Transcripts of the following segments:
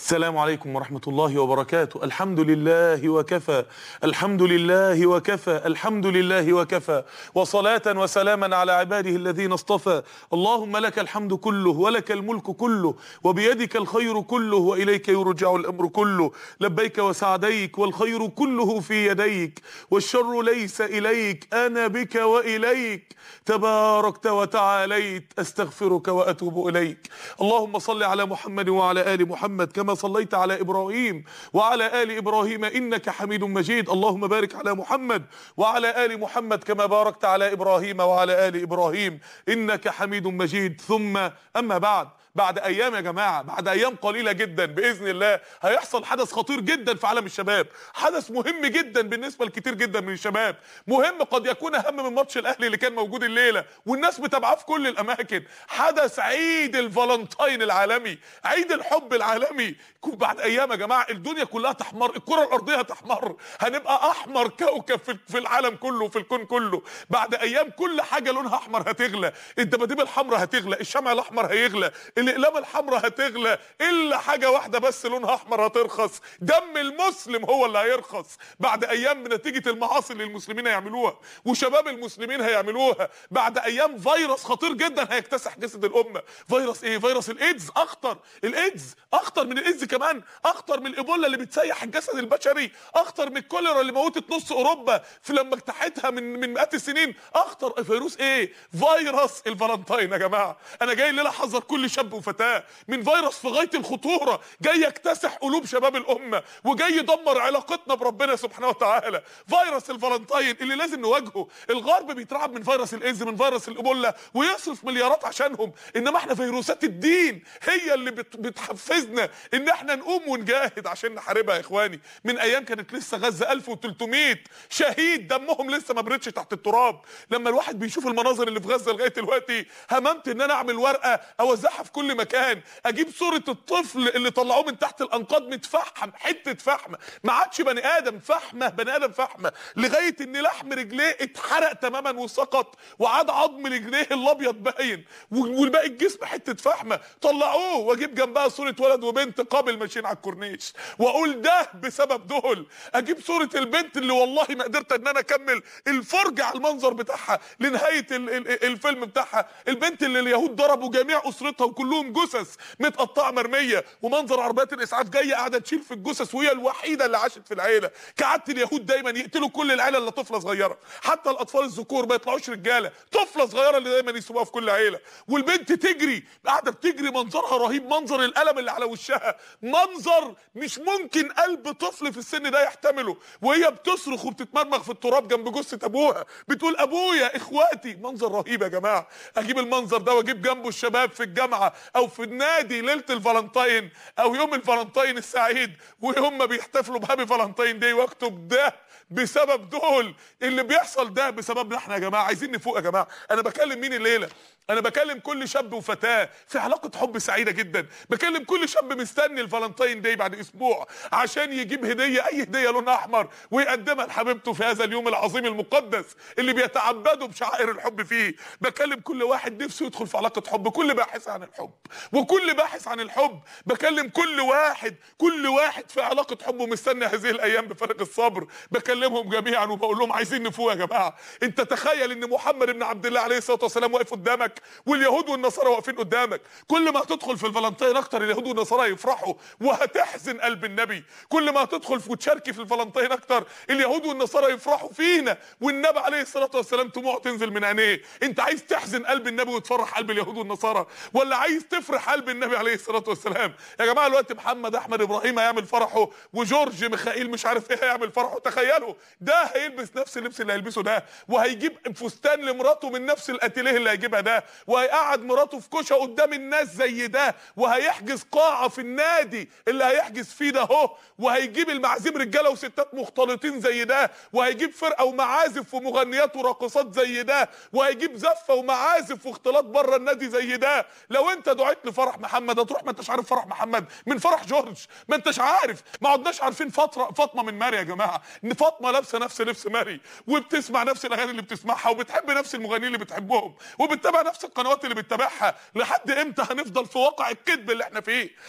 السلام عليكم ورحمة الله وبركاته الحمد لله وكفى الحمد لله وكفى الحمد لله وكفى وصلاة وسلاما على عباده الذين اصطفى اللهم لك الحمد كله ولك الملك كله وبيدك الخير كله وإليك يرجع الأمر كله لبيك وسعديك والخير كله في يديك والشر ليس إليك أنا بك وإليك تباركت وتعاليت أستغفرك وأتوب إليك اللهم صل على محمد وعلى آل محمد كما صليت على إبراهيم وعلى آل إبراهيم إنك حميد مجيد اللهم بارك على محمد وعلى آل محمد كما باركت على إبراهيم وعلى آل إبراهيم إنك حميد مجيد ثم أما بعد بعد ايام يا جماعه بعد ايام قليله جدا باذن الله هيحصل حدث خطير جدا في عالم الشباب حدث مهم جدا بالنسبه لكتير جدا من الشباب مهم قد يكون اهم من ماتش الاهلي اللي كان موجود الليله والناس متابعاه في كل الاماكن حدث عيد الفالنتاين العالمي عيد الحب العالمي بعد ايام يا جماعه الدنيا كلها تحمر الكره الارضيه تحمر هنبقى احمر كوكب في في العالم كله في الكون كله بعد ايام كل حاجه لونها احمر هتغلى الدباديب الحمراء هتغلى الشمع الاحمر هيغلى الاقلام الحمراء هتغلى الا حاجه واحده بس لونها احمر هترخص دم المسلم هو اللي هيرخص بعد ايام نتيجه المعاصي اللي المسلمين هيعملوها وشباب المسلمين هيعملوها بعد ايام فيروس خطير جدا هيكتسح جسد الامه فيروس ايه فيروس الايدز اخطر الايدز اخطر من الايدز كمان اخطر من الايبولا اللي بتسيح الجسد البشري اخطر من الكوليرا اللي موتت نص اوروبا في لما اجتاحتها من من مئات السنين اخطر فيروس ايه فيروس الفالنتاين يا جماعه انا جاي الليله احذر كل شاب وفتاه من فيروس في غايه الخطوره جاي يكتسح قلوب شباب الامه وجاي يدمر علاقتنا بربنا سبحانه وتعالى فيروس الفالنتاين اللي لازم نواجهه الغرب بيترعب من فيروس الايدز من فيروس الايبولا ويصرف مليارات عشانهم انما احنا فيروسات الدين هي اللي بت بتحفزنا ان احنا نقوم ونجاهد عشان نحاربها يا اخواني من ايام كانت لسه غزه 1300 شهيد دمهم لسه ما بردش تحت التراب لما الواحد بيشوف المناظر اللي في غزه لغايه دلوقتي هممت ان انا اعمل ورقه اوزعها في كل مكان اجيب صوره الطفل اللي طلعوه من تحت الانقاض متفحم حته فحمه ما عادش بني ادم فحمه بني ادم فحمه لغايه ان لحم رجليه اتحرق تماما وسقط وعاد عظم رجليه الابيض باين والباقي الجسم حته فحمه طلعوه واجيب جنبها صوره ولد وبنت قابل ماشيين على الكورنيش واقول ده بسبب دول اجيب صوره البنت اللي والله ما قدرت ان انا اكمل الفرجه على المنظر بتاعها لنهايه ال ال الفيلم بتاعها البنت اللي اليهود ضربوا جميع اسرتها وكلهم جثث متقطعه مرميه ومنظر عربيات الاسعاف جايه قاعده تشيل في الجثث وهي الوحيده اللي عاشت في العيله كعاده اليهود دايما يقتلوا كل العيله الا طفله صغيره حتى الاطفال الذكور ما يطلعوش رجاله طفله صغيره اللي دايما يسيبوها في كل عيله والبنت تجري قاعده بتجري منظرها رهيب منظر الالم اللي على وشها منظر مش ممكن قلب طفل في السن ده يحتمله وهي بتصرخ وبتتمرمغ في التراب جنب جثه ابوها بتقول ابويا اخواتي منظر رهيب يا جماعه اجيب المنظر ده واجيب جنبه الشباب في الجامعه او في النادي ليله الفالنتاين او يوم الفالنتاين السعيد وهم ما بيحتفلوا بهابي فالنتاين داي واكتب ده بسبب دول اللي بيحصل ده بسببنا احنا يا جماعه عايزين نفوق يا جماعه انا بكلم مين الليله انا بكلم كل شاب وفتاه في علاقه حب سعيده جدا بكلم كل شاب مستني الفالنتاين داي بعد اسبوع عشان يجيب هديه اي هديه لونها احمر ويقدمها لحبيبته في هذا اليوم العظيم المقدس اللي بيتعبدوا بشعائر الحب فيه بكلم كل واحد نفسه يدخل في علاقه حب كل باحث عن الحب وكل باحث عن الحب بكلم كل واحد كل واحد في علاقه حب ومستني هذه الايام بفارغ الصبر بكلمهم جميعا وبقول لهم عايزين نفوق يا جماعه انت تخيل ان محمد بن عبد الله عليه الصلاه والسلام واقف قدامك واليهود والنصارى واقفين قدامك كل ما هتدخل في الفالنتين اكتر اليهود والنصارى يفرحوا وهتحزن قلب النبي كل ما هتدخل في وتشاركي في الفالنتين اكتر اليهود والنصارى يفرحوا فينا والنبي عليه الصلاه والسلام دموع تنزل من عينيه انت عايز تحزن قلب النبي وتفرح قلب اليهود والنصارى ولا عايز تفرح قلب النبي عليه الصلاه والسلام يا جماعه الوقت محمد احمد ابراهيم هيعمل فرحه وجورج ميخائيل مش عارف ايه هيعمل فرحه تخيلوا ده هيلبس نفس اللبس اللي هيلبسه ده وهيجيب فستان لمراته من نفس الاتيليه اللي هيجيبها ده وهيقعد مراته في كوشه قدام الناس زي ده وهيحجز قاعه في النادي اللي هيحجز فيه ده اهو وهيجيب المعازيم رجاله وستات مختلطين زي ده وهيجيب فرقه ومعازف ومغنيات وراقصات زي ده وهيجيب زفه ومعازف واختلاط بره النادي زي ده لو انت دعيت لفرح محمد هتروح ما انتش عارف فرح محمد من فرح جورج ما انتش عارف ما عدناش عارفين فتره فاطمه من ماري يا جماعه ان فاطمه لابسه نفس لبس ماري وبتسمع نفس الاغاني اللي بتسمعها وبتحب نفس المغنيين اللي بتحبهم وبتتابع نفس القنوات اللي بتتابعها لحد امتى هنفضل في واقع الكذب اللي احنا فيه 17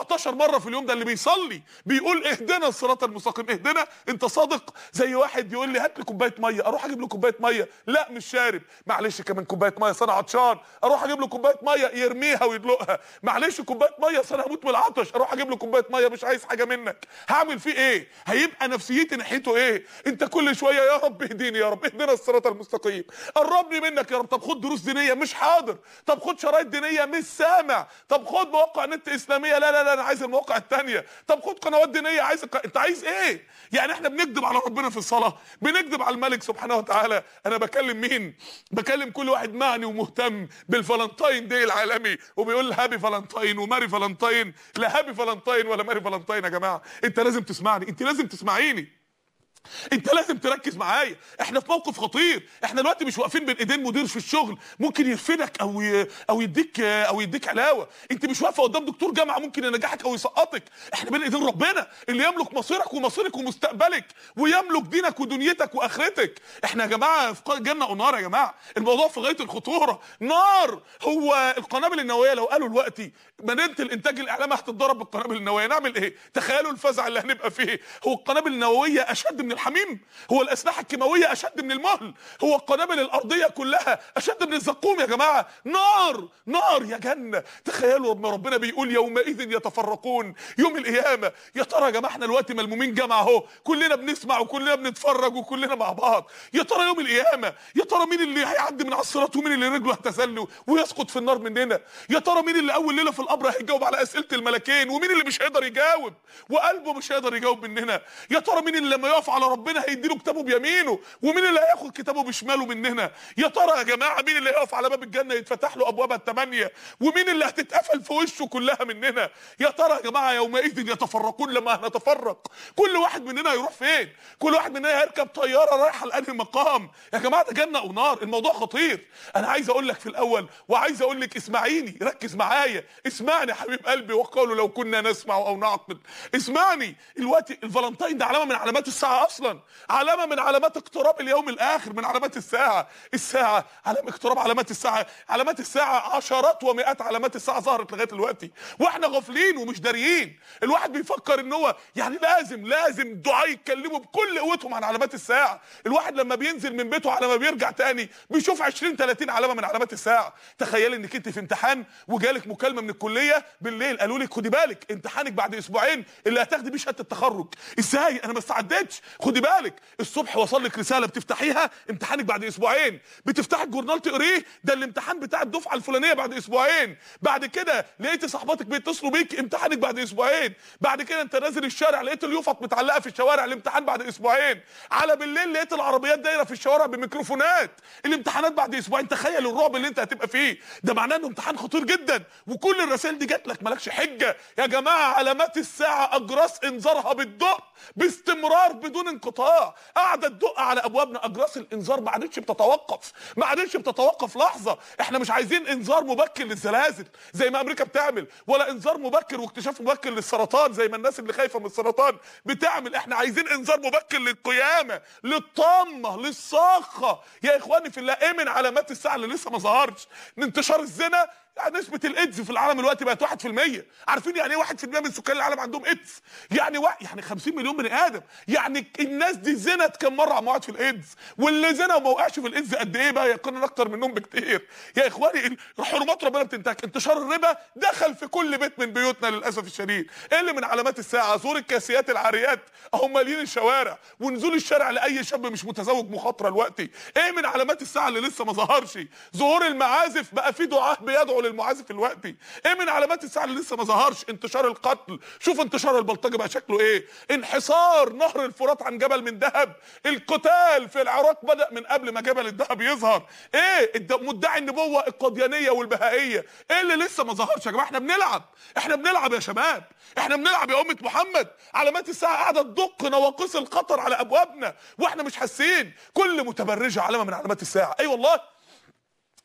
17 مره في اليوم ده اللي بيصلي بيقول اهدنا الصراط المستقيم اهدنا انت صادق زي واحد يقول لي هات لي كوبايه ميه اروح اجيب له كوبايه ميه لا مش شارب معلش كمان كوبايه ميه انا عطشان اروح اجيب له كوبايه ميه يرميها ويدلقها معلش كوبايه ميه انا هموت من العطش اروح اجيب له كوبايه ميه مش عايز حاجه منك هعمل فيه ايه هيبقى نفسيتي ناحيته ايه انت كل شويه يا رب اهديني يا رب اهدنا الصراط المستقيم قربني منك يا رب طب خد دروس دينيه مش حاضر طب خد شرايط دينيه مش سامع طب خد مواقع نت اسلاميه لا لا لا انا عايز المواقع التانية طب خد قنوات دينيه عايز الق- انت عايز ايه يعني احنا بنكذب على ربنا في الصلاه بنكذب على الملك سبحانه وتعالى انا بكلم مين بكلم كل واحد معني ومهتم بالفالنتاين دي العالمي وبيقول هابي فالنتاين وماري فالنتاين لا هابي فالنتاين ولا ماري فالنتاين يا جماعه انت لازم تسمعني انت لازم تسمعيني انت لازم تركز معايا احنا في موقف خطير احنا دلوقتي مش واقفين بين ايدين مدير في الشغل ممكن يرفدك او ي... او يديك او يديك علاوه انت مش واقفه قدام دكتور جامعه ممكن ينجحك او يسقطك احنا بين ايدين ربنا اللي يملك مصيرك ومصيرك ومستقبلك ويملك دينك ودنيتك واخرتك احنا يا جماعه في جنه ونار يا جماعه الموضوع في غايه الخطوره نار هو القنابل النوويه لو قالوا دلوقتي مدينه الانتاج الاعلامي هتتضرب بالقنابل النوويه نعمل ايه تخيلوا الفزع اللي هنبقى فيه هو القنابل النوويه اشد من الحميم هو الاسلحه الكيماويه اشد من المهل هو القنابل الارضيه كلها اشد من الزقوم يا جماعه نار نار يا جنه تخيلوا رب ربنا بيقول يومئذ يتفرقون يوم القيامه يا ترى يا جماعه احنا دلوقتي ملمومين جامعه اهو كلنا بنسمع وكلنا بنتفرج وكلنا مع بعض يا ترى يوم القيامه يا ترى مين اللي هيعدي من على الصراط ومين اللي رجله هتزل ويسقط في النار مننا يا ترى مين اللي اول ليله في القبر هيجاوب على اسئله الملكين ومين اللي مش هيقدر يجاوب وقلبه مش هيقدر يجاوب مننا يا ترى مين اللي لما يقف على ربنا هيديله كتابه بيمينه ومين اللي هياخد كتابه بشماله مننا يا ترى يا جماعه مين اللي هيقف على باب الجنه يتفتح له ابوابها الثمانيه ومين اللي هتتقفل في وشه كلها مننا يا ترى يا جماعه يومئذ يتفرقون لما هنتفرق كل واحد مننا هيروح فين كل واحد مننا هيركب طياره رايحه لانهي مقام يا جماعه ده جنه ونار الموضوع خطير انا عايز اقول لك في الاول وعايز اقول لك اسمعيني ركز معايا اسمعني يا حبيب قلبي وقالوا لو كنا نسمع او نعقل اسمعني الوقت الفالنتين ده علامه من علامات الساعه اصلا علامه من علامات اقتراب اليوم الاخر من علامات الساعه الساعه علامه اقتراب علامات الساعه علامات الساعه عشرات ومئات علامات الساعه ظهرت لغايه دلوقتي واحنا غافلين ومش داريين الواحد بيفكر ان هو يعني لازم لازم دعاء يتكلموا بكل قوتهم عن علامات الساعه الواحد لما بينزل من بيته على ما بيرجع تاني بيشوف 20 30 علامه من علامات الساعه تخيلي انك انت في امتحان وجالك مكالمه من الكليه بالليل قالوا لك خدي بالك امتحانك بعد اسبوعين اللي هتاخدي بيه شهاده التخرج ازاي انا ما استعدتش خدي بالك الصبح وصل لك رساله بتفتحيها امتحانك بعد اسبوعين بتفتحي الجورنال تقريه ده الامتحان بتاع الدفعه الفلانيه بعد اسبوعين بعد كده لقيتي صاحباتك بيتصلوا بيك امتحانك بعد اسبوعين بعد كده انت نازل الشارع لقيت اليوفط متعلقه في الشوارع الامتحان بعد اسبوعين على بالليل لقيت العربيات دايره في الشوارع بميكروفونات الامتحانات بعد اسبوعين تخيل الرعب اللي انت هتبقى فيه ده معناه انه امتحان خطير جدا وكل الرسائل دي جات لك مالكش حجه يا جماعه علامات الساعه اجراس انذارها بالدق باستمرار بدون انقطاع قاعده تدق على ابوابنا اجراس الانذار ما عادتش بتتوقف ما عادتش بتتوقف لحظه احنا مش عايزين انذار مبكر للزلازل زي ما امريكا بتعمل ولا انذار مبكر واكتشاف مبكر للسرطان زي ما الناس اللي خايفه من السرطان بتعمل احنا عايزين انذار مبكر للقيامه للطامه للصاخه يا اخواني في الله ايه من علامات الساعه اللي لسه ما ظهرش من انتشار الزنا يعني نسبة الايدز في العالم دلوقتي بقت 1% عارفين يعني ايه 1% من سكان العالم عندهم ايدز يعني و... يعني 50 مليون بني ادم يعني الناس دي زنت كم مرة عم وقعت في الايدز واللي زنا وما وقعش في الايدز قد ايه بقى يقينا اكتر منهم بكتير يا اخواني حرمات ربنا بتنتهك انتشار الربا دخل في كل بيت من بيوتنا للاسف الشديد ايه اللي من علامات الساعة زور الكاسيات العاريات هم مالين الشوارع ونزول الشارع لاي شاب مش متزوج مخاطرة دلوقتي ايه من علامات الساعة اللي لسه ما ظهرش ظهور المعازف بقى في دعاه بيدعوا للمعازف الوقتي ايه من علامات الساعه اللي لسه ما ظهرش انتشار القتل شوف انتشار البلطجه بقى شكله ايه انحصار نهر الفرات عن جبل من ذهب القتال في العراق بدا من قبل ما جبل الذهب يظهر ايه الد- مدعي النبوه القديانيه والبهائيه ايه اللي لسه ما ظهرش يا جماعه احنا بنلعب احنا بنلعب يا شباب احنا بنلعب يا امه محمد علامات الساعه قاعده تدق نواقص الخطر على ابوابنا واحنا مش حاسين كل متبرجه علامه من علامات الساعه اي أيوة والله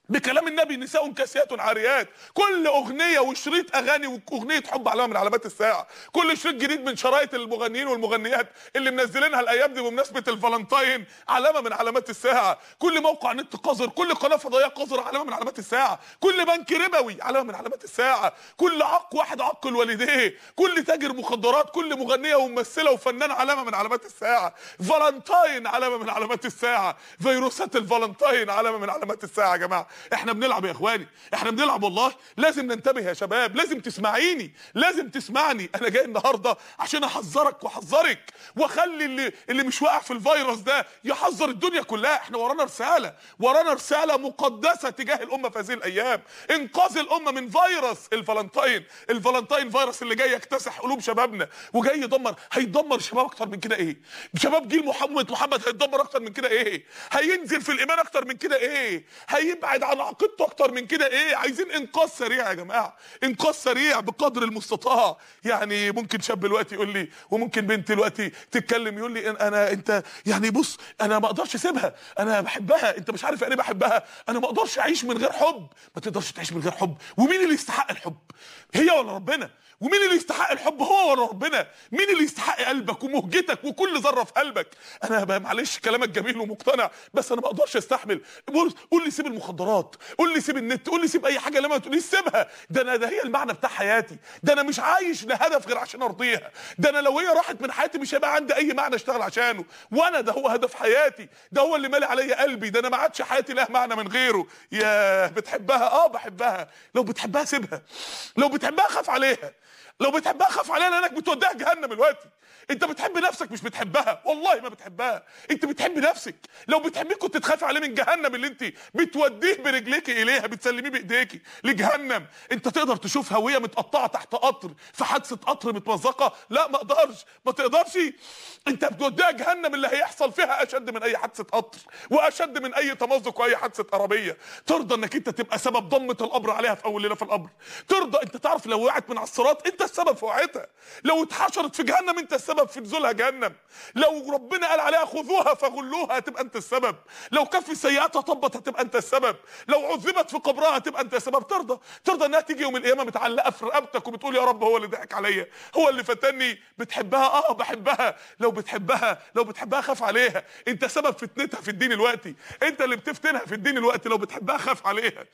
بكلام النبي نساء كاسيات عاريات كل اغنيه وشريط اغاني واغنيه حب علامه من علامات الساعه كل شريط جديد من شرايط المغنيين والمغنيات اللي منزلينها الايام دي بمناسبه الفالنتاين علامه من علامات الساعه كل موقع نت قذر كل قناه فضائيه قذره علامه من علامات الساعه كل بنك ربوي علامه من علامات الساعه كل عق واحد عق الوالديه كل تاجر مخدرات كل مغنيه وممثله وفنان علامه من علامات الساعه فالنتاين علامه من علامات الساعه فيروسات الفالنتاين علامه من علامات الساعه يا جماعه احنا بنلعب يا اخواني احنا بنلعب والله لازم ننتبه يا شباب لازم تسمعيني لازم تسمعني انا جاي النهارده عشان احذرك واحذرك واخلي اللي اللي مش واقع في الفيروس ده يحذر الدنيا كلها احنا ورانا رساله ورانا رساله مقدسه تجاه الامه في هذه الايام انقاذ الامه من فيروس الفالنتاين الفالنتاين فيروس اللي جاي يكتسح قلوب شبابنا وجاي يدمر هيدمر شباب اكتر من كده ايه شباب جيل محمد محمد هيتدمر اكتر من كده ايه هينزل في الايمان اكتر من كده ايه هيبعد عن عقيدته اكتر من كده ايه عايزين انقاذ سريع يا جماعه انقاذ سريع بقدر المستطاع يعني ممكن شاب دلوقتي يقول لي وممكن بنت دلوقتي تتكلم يقول لي انا انت يعني بص انا ما اقدرش اسيبها انا بحبها انت مش عارف يعني بحبها انا ما اقدرش اعيش من غير حب ما تقدرش تعيش من غير حب ومين اللي يستحق الحب هي ولا ربنا ومين اللي يستحق الحب هو ولا ربنا مين اللي يستحق قلبك ومهجتك وكل ذره في قلبك انا بقى معلش كلامك جميل ومقتنع بس انا ما اقدرش استحمل قول لي سيب المخدرات قول لي سيب النت قول لي سيب اي حاجه لما تقولي سيبها ده انا ده هي المعنى بتاع حياتي ده انا مش عايش لهدف غير عشان ارضيها ده انا لو هي راحت من حياتي مش هيبقى عندي اي معنى اشتغل عشانه وانا ده هو هدف حياتي ده هو اللي مالي عليا قلبي ده انا ما عادش حياتي لها معنى من غيره يا بتحبها اه بحبها لو بتحبها سيبها لو بتحبها خاف عليها لو بتحبها خاف عليها لانك بتوديها جهنم دلوقتي انت بتحب نفسك مش بتحبها والله ما بتحبها انت بتحب نفسك لو بتحبيه كنت تخافي عليه من جهنم اللي انت بتوديه برجليك اليها بتسلميه بايديكي لجهنم انت تقدر تشوف هويه متقطعه تحت قطر في حادثه قطر متمزقه لا ما اقدرش ما تقدرش انت بتوديها جهنم اللي هيحصل فيها اشد من اي حادثه قطر واشد من اي تمزق واي حادثه عربيه ترضى انك انت تبقى سبب ضمه القبر عليها في اول ليله في القبر ترضى انت تعرف لو وقعت من على الصراط انت السبب في وقعتها لو اتحشرت في جهنم انت السبب في نزولها جهنم لو ربنا قال عليها خذوها فغلوها هتبقى انت السبب لو كف سيئاتها طبت هتبقى انت السبب لو عذبت في قبرها هتبقى انت السبب ترضى ترضى انها تيجي يوم القيامه متعلقه في رقبتك وبتقول يا رب هو اللي ضحك عليا هو اللي فتني بتحبها اه بحبها لو بتحبها لو بتحبها خاف عليها انت سبب فتنتها في الدين الوقتي انت اللي بتفتنها في الدين الوقتي لو بتحبها خاف عليها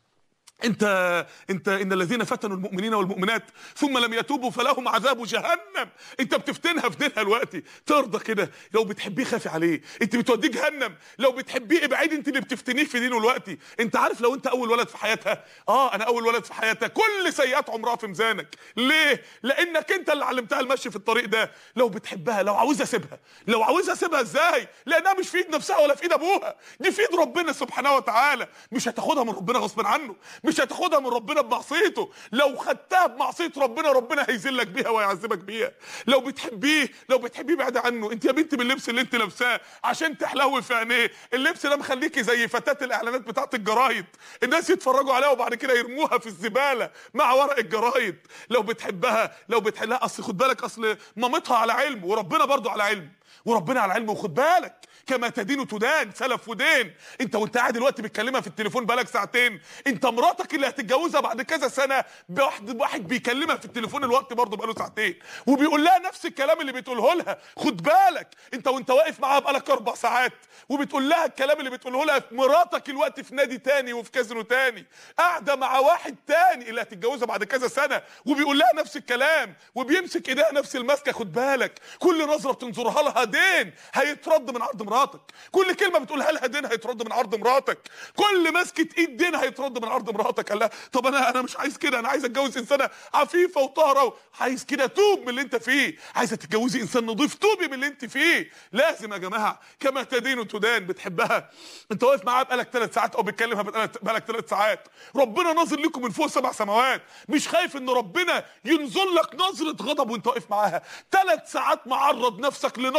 انت انت ان الذين فتنوا المؤمنين والمؤمنات ثم لم يتوبوا فلهم عذاب جهنم انت بتفتنها في دينها دلوقتي ترضى كده لو بتحبيه خافي عليه انت بتوديه جهنم لو بتحبيه ابعدي انت اللي بتفتنيه في دينه دلوقتي انت عارف لو انت اول ولد في حياتها اه انا اول ولد في حياتها كل سيئات عمرها في ميزانك ليه لانك انت اللي علمتها المشي في الطريق ده لو بتحبها لو عاوزها سيبها لو عاوزها سيبها ازاي لانها مش في ايد نفسها ولا في ايد ابوها دي في ايد ربنا سبحانه وتعالى مش هتاخدها من ربنا غصب عنه مش هتاخدها من ربنا بمعصيته لو خدتها بمعصيه ربنا ربنا هيذلك بيها ويعذبك بيها لو بتحبيه لو بتحبيه بعد عنه انت يا بنت باللبس اللي انت لابساه عشان تحلوي في عينيه اللبس ده مخليكي زي فتاه الاعلانات بتاعت الجرايد الناس يتفرجوا عليها وبعد كده يرموها في الزباله مع ورق الجرايد لو بتحبها لو بتحلها اصل خد بالك اصل مامتها على علم وربنا برضو على علم وربنا على علم وخد بالك كما تدين تدان سلف ودين انت وانت قاعد دلوقتي بتكلمها في التليفون بقالك ساعتين انت مراتك اللي هتتجوزها بعد كذا سنه بواحد واحد بيكلمها في التليفون الوقت برضه بقاله ساعتين وبيقول لها نفس الكلام اللي بتقوله لها خد بالك انت وانت واقف معاها بقالك اربع ساعات وبتقول لها الكلام اللي بتقوله لها مراتك الوقت في نادي تاني وفي كازينو تاني قاعده مع واحد تاني اللي هتتجوزها بعد كذا سنه وبيقول لها نفس الكلام وبيمسك ايديها نفس المسكه خد بالك كل نظره بتنظرها لها دين هيترد من عرض مراتك كل كلمه بتقولها لها دين هيترد من عرض مراتك كل مسكه ايد دين هيترد من عرض مراتك قال لها طب انا انا مش عايز كده انا عايز اتجوز انسانه عفيفه وطاهره عايز كده توب من اللي انت فيه عايزه تتجوزي انسان نظيف توبي من اللي انت فيه لازم يا جماعه كما تدين تدان بتحبها انت واقف معاها بقالك ثلاث ساعات او بتكلمها بقالك ثلاث ساعات ربنا ناظر لكم من فوق سبع سماوات مش خايف ان ربنا ينزل لك نظره غضب وانت واقف معاها ثلاث ساعات معرض نفسك لنظره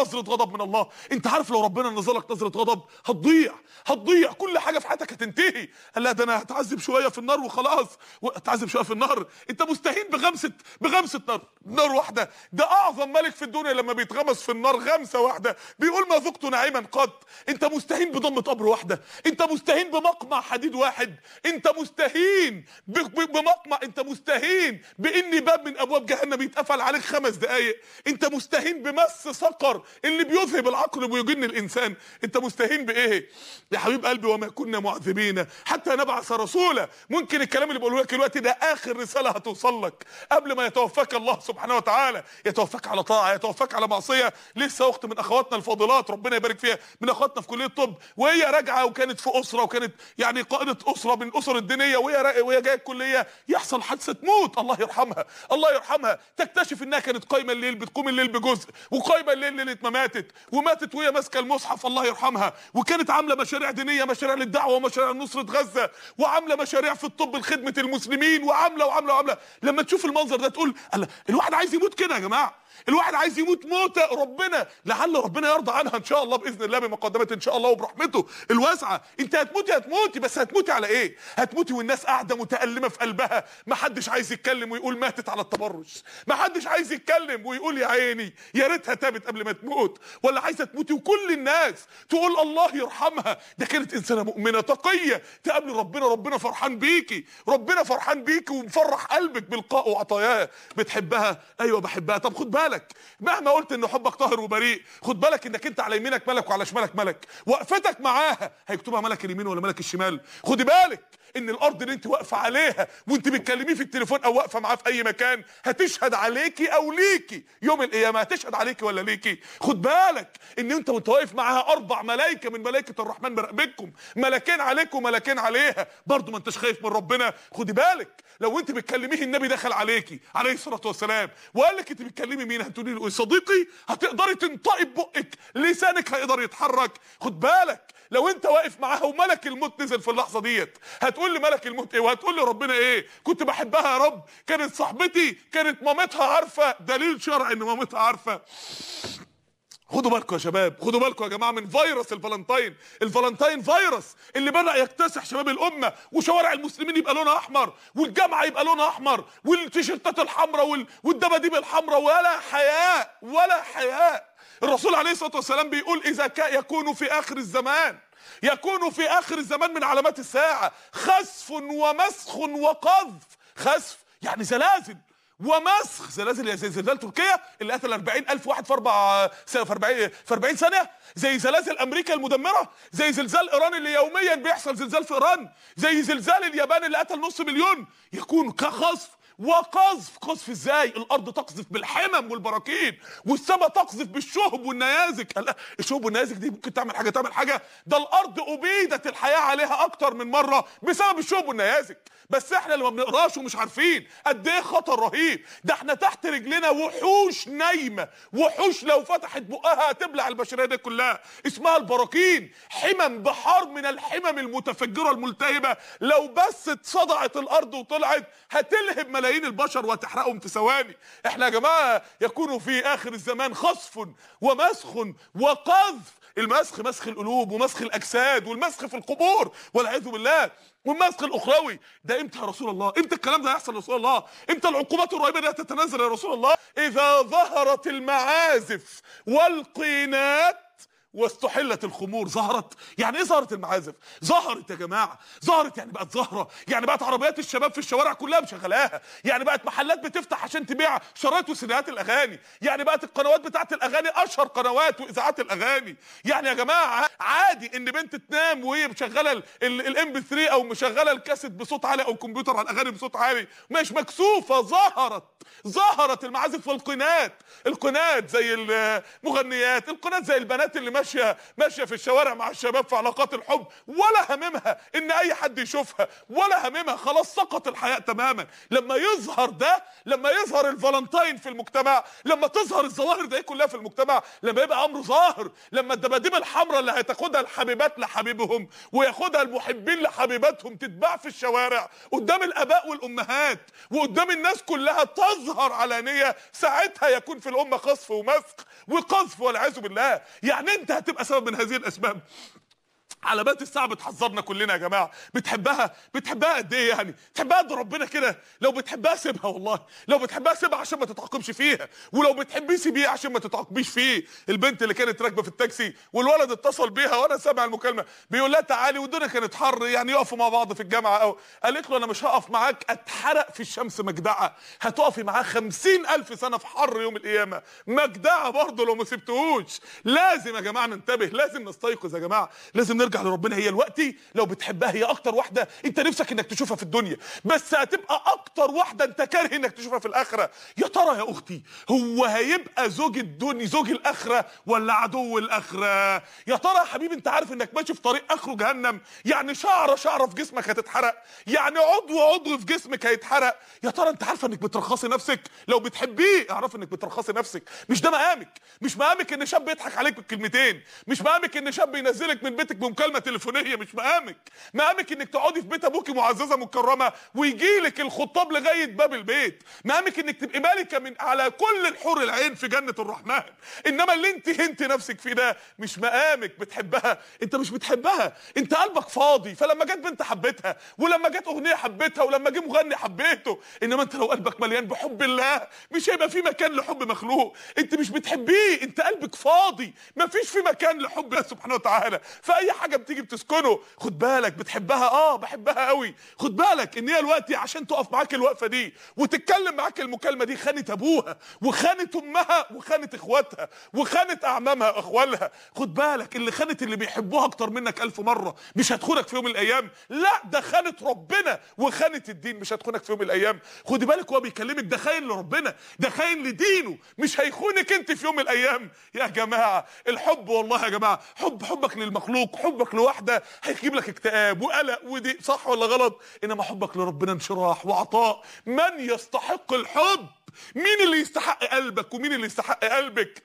نظره غضب من الله انت عارف لو ربنا نزلك نظره غضب هتضيع هتضيع كل حاجه في حياتك هتنتهي قال لا ده انا هتعذب شويه في النار وخلاص هتعذب شويه في النار انت مستهين بغمسه بغمسه نار نار واحده ده اعظم ملك في الدنيا لما بيتغمس في النار غمسه واحده بيقول ما ذقت نعيما قط انت مستهين بضمه قبر واحده انت مستهين بمقمع حديد واحد انت مستهين ب- ب- بمقمع انت مستهين بان باب من ابواب جهنم يتقفل عليك خمس دقائق انت مستهين بمس سقر اللي بيذهب العقل ويجن الانسان انت مستهين بايه يا حبيب قلبي وما كنا معذبين حتى نبعث رسولا ممكن الكلام اللي بقوله لك دلوقتي ده اخر رساله هتوصل لك قبل ما يتوفاك الله سبحانه وتعالى يتوفاك على طاعه يتوفاك على معصيه لسه اخت من اخواتنا الفاضلات ربنا يبارك فيها من اخواتنا في كليه الطب وهي راجعه وكانت في اسره وكانت يعني قائده اسره من الاسر الدينيه وهي را- وهي جايه الكليه يحصل حادثه موت الله يرحمها الله يرحمها تكتشف انها كانت قايمه الليل بتقوم الليل بجزء وقايمه الليل ليله ما ماتت وماتت وهي ماسكه المصحف الله يرحمها وكانت عامله مشاريع دينيه مشاريع للدعوه ومشاريع لنصره غزه وعامله مشاريع في الطب لخدمه المسلمين وعامله وعامله وعامله لما تشوف المنظر ده تقول الله الواحد عايز يموت كده يا جماعه الواحد عايز يموت موتة ربنا لعل ربنا يرضى عنها ان شاء الله باذن الله بمقدمه ان شاء الله وبرحمته الواسعه انت هتموتي هتموتي بس هتموتي على ايه هتموتي والناس قاعده متالمه في قلبها ما حدش عايز يتكلم ويقول ماتت على التبرج ما حدش عايز يتكلم ويقول يا عيني يا ريتها تابت قبل ما تموت ولا عايزه تموتي وكل الناس تقول الله يرحمها ده كانت انسانه مؤمنه تقيه تقابل ربنا ربنا فرحان بيكي ربنا فرحان بيكي ومفرح قلبك بلقائه وعطاياه بتحبها ايوه بحبها طب خد بالك مهما قلت ان حبك طاهر وبريء خد بالك انك انت على يمينك ملك وعلى شمالك ملك وقفتك معاها هيكتبها ملك اليمين ولا ملك الشمال خدي بالك ان الارض اللي انت واقفه عليها وانت بتكلميه في التليفون او واقفه معاه في اي مكان هتشهد عليكي او ليكي يوم القيامه هتشهد عليكي ولا ليكي خد بالك ان انت وانت واقف معاها اربع ملائكه من ملائكه الرحمن مراقبكم ملكين عليكم وملكين عليها برضه ما انتش خايف من ربنا خدي بالك لو انت بتكلميه النبي دخل عليكي عليه الصلاه والسلام وقال لك انت بتكلمي مين هتقولي له إيه؟ صديقي هتقدري تنطقي ببقك لسانك هيقدر يتحرك خد بالك لو انت واقف معاها وملك الموت نزل في اللحظه ديت هتقول لملك الموت ايه وهتقول لربنا ايه كنت بحبها يا رب كانت صاحبتي كانت مامتها عارفه دليل شرعي ان مامتها عارفه خدوا بالكم يا شباب خدوا بالكم يا جماعه من فيروس الفالنتين الفالنتين فيروس اللي بدا يكتسح شباب الامه وشوارع المسلمين يبقى لونها احمر والجامعه يبقى لونها احمر والتيشيرتات الحمراء وال... والدباديب الحمراء ولا حياء ولا حياء الرسول عليه الصلاه والسلام بيقول اذا كان يكون في اخر الزمان يكون في اخر الزمان من علامات الساعه خسف ومسخ وقذف خسف يعني زلازل ومسخ زلازل زي زلزال تركيا اللي قتل 40000 واحد في اربع في 40 في 40 ثانيه زي زلازل امريكا المدمره زي زلزال ايران اللي يوميا بيحصل زلزال في ايران زي زلزال اليابان اللي قتل نص مليون يكون كخسف وقذف قذف ازاي الارض تقذف بالحمم والبراكين والسماء تقذف بالشهب والنيازك لا الشهب والنيازك دي ممكن تعمل حاجه تعمل حاجه ده الارض ابيدت الحياه عليها اكتر من مره بسبب الشهب والنيازك بس احنا اللي ما بنقراش ومش عارفين قد ايه خطر رهيب ده احنا تحت رجلنا وحوش نايمه وحوش لو فتحت بقها هتبلع البشريه دي كلها اسمها البراكين حمم بحار من الحمم المتفجره الملتهبه لو بس اتصدعت الارض وطلعت هتلهب ملايين البشر وهتحرقهم في ثواني احنا يا جماعه يكون في اخر الزمان خصف ومسخ وقذف المسخ مسخ القلوب ومسخ الاجساد والمسخ في القبور والعياذ بالله والمسخ الاخروي ده امتى يا رسول الله امتى الكلام ده هيحصل يا رسول الله امتى العقوبات الرهيبه دي هتتنازل يا رسول الله اذا ظهرت المعازف والقينات واستحلت الخمور ظهرت يعني ايه ظهرت المعازف ظهرت يا جماعه ظهرت يعني بقت ظاهره يعني بقت عربيات الشباب في الشوارع كلها مشغلاها يعني بقت محلات بتفتح عشان تبيع شرايط وسيديهات الاغاني يعني بقت القنوات بتاعت الاغاني اشهر قنوات واذاعات الاغاني يعني يا جماعه عادي ان بنت تنام وهي مشغله الام بي 3 او مشغله الكاسيت بصوت عالي او الكمبيوتر على الاغاني بصوت عالي مش مكسوفه ظهرت ظهرت المعازف والقنات القنات زي المغنيات القنات زي البنات اللي ماشيه ماشيه في الشوارع مع الشباب في علاقات الحب ولا هممها ان اي حد يشوفها ولا هممها خلاص سقط الحياء تماما لما يظهر ده لما يظهر الفالنتاين في المجتمع لما تظهر الظواهر دي كلها في المجتمع لما يبقى امر ظاهر لما الدباديب الحمراء اللي هتاخدها الحبيبات لحبيبهم وياخدها المحبين لحبيباتهم تتباع في الشوارع قدام الاباء والامهات وقدام الناس كلها تظهر علانيه ساعتها يكون في الامه قصف ومسخ وقذف والعياذ بالله يعني انت هتبقى سبب من هذه الاسباب علامات الساعة بتحذرنا كلنا يا جماعة بتحبها بتحبها قد ايه يعني بتحبها قد ربنا كده لو بتحبها سيبها والله لو بتحبها سيبها عشان ما تتعاقبش فيها ولو بتحبيه سيبيه عشان ما تتعاقبيش فيه البنت اللي كانت راكبة في التاكسي والولد اتصل بيها وانا سامع المكالمة بيقول لها تعالي والدنيا كانت حر يعني يقفوا مع بعض في الجامعة او قالت له انا مش هقف معاك اتحرق في الشمس مجدعة هتقفي معاه خمسين الف سنة في حر يوم القيامة مجدعة برضه لو ما سبتهوش لازم يا جماعة ننتبه لازم نستيقظ يا جماعة لازم نرجع لربنا هي دلوقتي لو بتحبها هي اكتر واحده انت نفسك انك تشوفها في الدنيا بس هتبقى اكتر واحده انت كاره انك تشوفها في الاخره يا ترى يا اختي هو هيبقى زوج الدنيا زوج الاخره ولا عدو الاخره يا ترى يا حبيبي انت عارف انك ماشي في طريق اخره جهنم يعني شعره شعره في جسمك هتتحرق يعني عضو عضو في جسمك هيتحرق يا ترى انت عارفه انك بترخصي نفسك لو بتحبيه اعرف انك بترخصي نفسك مش ده مقامك مش مقامك ان شاب يضحك عليك بالكلمتين مش مقامك ان شاب ينزلك من بيتك بمكالمه تليفونيه مش مقامك مقامك انك تقعدي في بيت ابوكي معززه مكرمه ويجي لك الخطاب لغايه باب البيت مقامك انك تبقي مالكه من على كل الحور العين في جنه الرحمن انما اللي انت هنت نفسك فيه ده مش مقامك بتحبها انت مش بتحبها انت قلبك فاضي فلما جت بنت حبيتها ولما جت اغنيه حبيتها ولما جه مغني حبيته انما انت لو قلبك مليان بحب الله مش هيبقى في مكان لحب مخلوق انت مش بتحبيه انت قلبك فاضي مفيش في مكان لحب الله سبحانه وتعالى فاي حاجه بتيجي بتسكنه خد بالك بتحبها اه بحبها قوي خد بالك ان هي الوقت عشان تقف معاك الوقفه دي وتتكلم معاك المكالمه دي خانت ابوها وخانت امها وخانت اخواتها وخانت اعمامها واخوالها خد بالك اللي خانت اللي بيحبوها اكتر منك الف مره مش هتخونك في يوم من الايام لا ده خانت ربنا وخانت الدين مش هتخونك في يوم من الايام خد بالك وهو بيكلمك ده خاين لربنا ده خاين لدينه مش هيخونك انت في يوم من الايام يا جماعه الحب والله يا جماعه حب حبك للمخلوق حبك لواحده هيجيب لك اكتئاب وقلق ودي صح ولا غلط انما حبك لربنا انشراح وعطاء من يستحق الحب مين اللي يستحق قلبك ومين اللي يستحق قلبك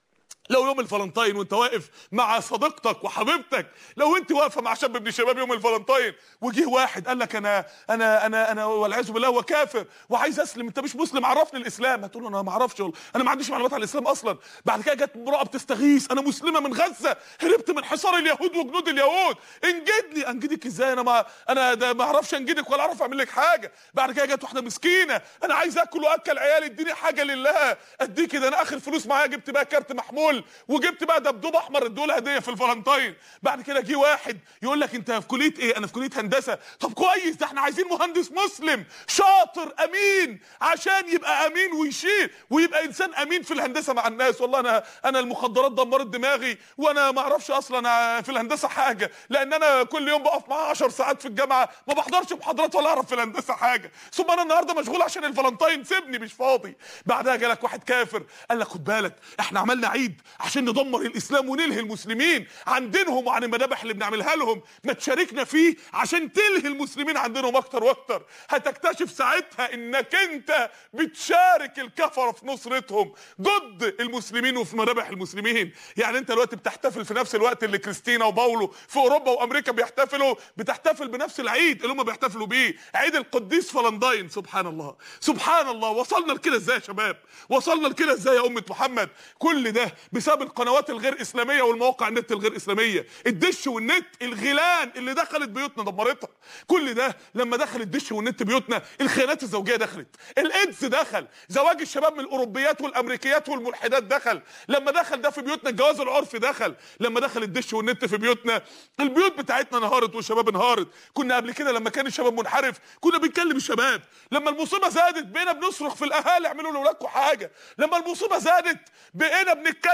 لو يوم الفالنتين وانت واقف مع صديقتك وحبيبتك لو انت واقفه مع شاب ابن شباب يوم الفالنتين وجه واحد قال لك انا انا انا انا والعياذ بالله هو كافر وعايز اسلم انت مش مسلم عرفني الاسلام هتقول له انا ما اعرفش والله انا ما عنديش معلومات عن الاسلام اصلا بعد كده جت امراه بتستغيث انا مسلمه من غزه هربت من حصار اليهود وجنود اليهود انجدني انجدك ازاي انا ما انا ده ما اعرفش انجدك ولا اعرف اعمل لك حاجه بعد كده جت واحده مسكينه انا عايز اكل واكل عيالي اديني حاجه لله اديك ده انا اخر فلوس معايا جبت بقى كارت محمول وجبت بقى دبدوب احمر ادوله هديه في الفالنتين بعد كده جه واحد يقول لك انت في كليه ايه انا في كليه هندسه طب كويس ده احنا عايزين مهندس مسلم شاطر امين عشان يبقى امين ويشيل ويبقى انسان امين في الهندسه مع الناس والله انا انا المخدرات دمرت دماغي وانا ما اعرفش اصلا في الهندسه حاجه لان انا كل يوم بقف معاه 10 ساعات في الجامعه ما بحضرش محاضرات ولا اعرف في الهندسه حاجه ثم انا النهارده مشغول عشان الفالنتين سيبني مش فاضي بعدها جالك واحد كافر قال لك خد بالك احنا عملنا عيد عشان ندمر الاسلام ونلهي المسلمين عن دينهم وعن المذابح اللي بنعملها لهم ما تشاركنا فيه عشان تلهي المسلمين عن دينهم اكتر واكتر هتكتشف ساعتها انك انت بتشارك الكفره في نصرتهم ضد المسلمين وفي مذابح المسلمين يعني انت دلوقتي بتحتفل في نفس الوقت اللي كريستينا وباولو في اوروبا وامريكا بيحتفلوا بتحتفل بنفس العيد اللي هم بيحتفلوا بيه عيد القديس فلنداين سبحان الله سبحان الله وصلنا لكده ازاي يا شباب وصلنا لكده ازاي يا امه محمد كل ده بسبب القنوات الغير اسلاميه والمواقع النت الغير اسلاميه الدش والنت الغيلان اللي دخلت بيوتنا دمرتها كل ده لما دخل الدش والنت بيوتنا الخيانات الزوجيه دخلت الايدز دخل زواج الشباب من الاوروبيات والامريكيات والملحدات دخل لما دخل ده في بيوتنا الجواز العرفي دخل لما دخل الدش والنت في بيوتنا البيوت بتاعتنا انهارت والشباب انهارت كنا قبل كده لما كان الشباب منحرف كنا بنكلم الشباب لما المصيبه زادت بقينا بنصرخ في الاهالي اعملوا لاولادكم حاجه لما المصيبه زادت بقينا بنتكلم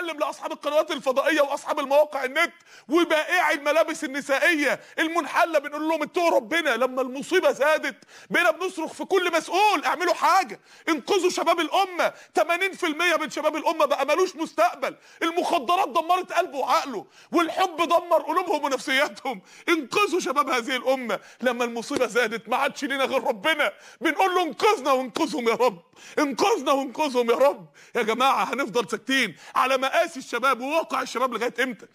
بيسلم لاصحاب القنوات الفضائيه واصحاب المواقع النت وبائعي الملابس النسائيه المنحله بنقول لهم اتقوا ربنا لما المصيبه زادت بقينا بنصرخ في كل مسؤول اعملوا حاجه انقذوا شباب الامه 80% من شباب الامه بقى ملوش مستقبل المخدرات دمرت قلبه وعقله والحب دمر قلوبهم ونفسياتهم انقذوا شباب هذه الامه لما المصيبه زادت ما عادش لينا غير ربنا بنقول له انقذنا وانقذهم يا رب انقذنا وانقذهم يا رب يا جماعه هنفضل ساكتين على مقاسي الشباب وواقع الشباب لغايه امتى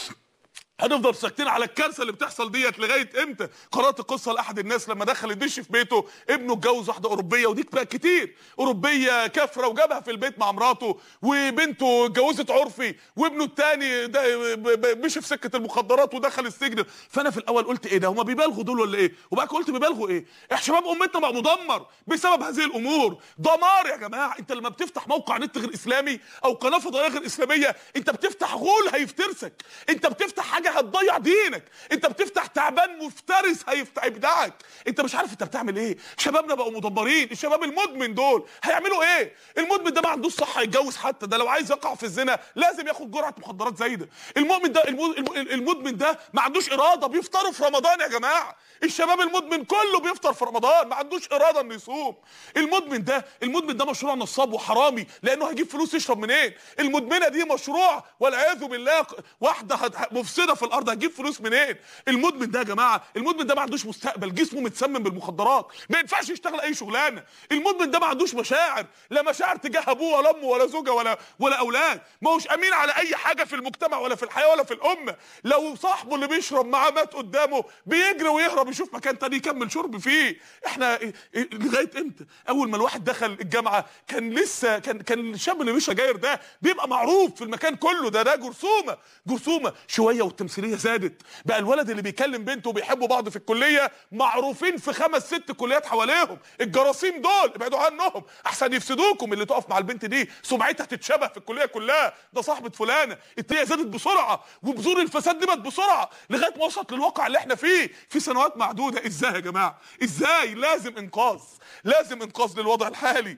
هنفضل ساكتين على الكارثه اللي بتحصل ديت لغايه امتى قرات قصه لاحد الناس لما دخل الدش في بيته ابنه اتجوز واحده اوروبيه ودي بقى كتير اوروبيه كافره وجابها في البيت مع مراته وبنته اتجوزت عرفي وابنه التاني ده ب- ب- مشي في سكه المخدرات ودخل السجن فانا في الاول قلت ايه ده هما بيبالغوا دول ولا ايه وبعد كده قلت بيبالغوا ايه احنا شباب امتنا بقى مدمر بسبب هذه الامور دمار يا جماعه انت لما بتفتح موقع نت غير اسلامي او قناه فضائيه غير اسلاميه انت بتفتح غول هيفترسك انت بتفتح حاجه هتضيع دينك انت بتفتح تعبان مفترس هيفتح ابداعك انت مش عارف انت بتعمل ايه شبابنا بقوا مدمرين الشباب المدمن دول هيعملوا ايه المدمن ده ما عندوش صحه يتجوز حتى ده لو عايز يقع في الزنا لازم ياخد جرعه مخدرات زايده المؤمن ده الم- الم- المدمن ده ما عندوش اراده بيفطروا في رمضان يا جماعه الشباب المدمن كله بيفطر في رمضان ما عندوش اراده انه يصوم المدمن ده المدمن ده مشروع نصاب وحرامي لانه هيجيب فلوس يشرب منين المدمنه دي مشروع والعياذ بالله واحده هت- مفسده في الارض هتجيب فلوس منين المدمن ده يا جماعه المدمن ده ما عندوش مستقبل جسمه متسمم بالمخدرات ما ينفعش يشتغل اي شغلانه المدمن ده ما عندوش مشاعر لا مشاعر تجاه ابوه ولا امه ولا زوجه ولا ولا اولاد ما هوش امين على اي حاجه في المجتمع ولا في الحياه ولا في الامه لو صاحبه اللي بيشرب معاه مات قدامه بيجري ويهرب يشوف مكان تاني يكمل شرب فيه احنا إيه- إيه- لغايه امتى اول ما الواحد دخل الجامعه كان لسه كان كان الشاب اللي بيشرب سجاير ده بيبقى معروف في المكان كله ده ده جرثومه جرثومه شويه والتمثيليه زادت بقى الولد اللي بيكلم بنته وبيحبوا بعض في الكليه معروفين في خمس ست كليات حواليهم الجراثيم دول ابعدوا عنهم احسن يفسدوكم اللي تقف مع البنت دي سمعتها تتشبه في الكليه كلها ده صاحبه فلانه التانية زادت بسرعه وبذور الفساد دي بقت بسرعه لغايه ما وصلت للواقع اللي احنا فيه في سنوات معدوده ازاي يا جماعه ازاي لازم انقاذ لازم انقاذ للوضع الحالي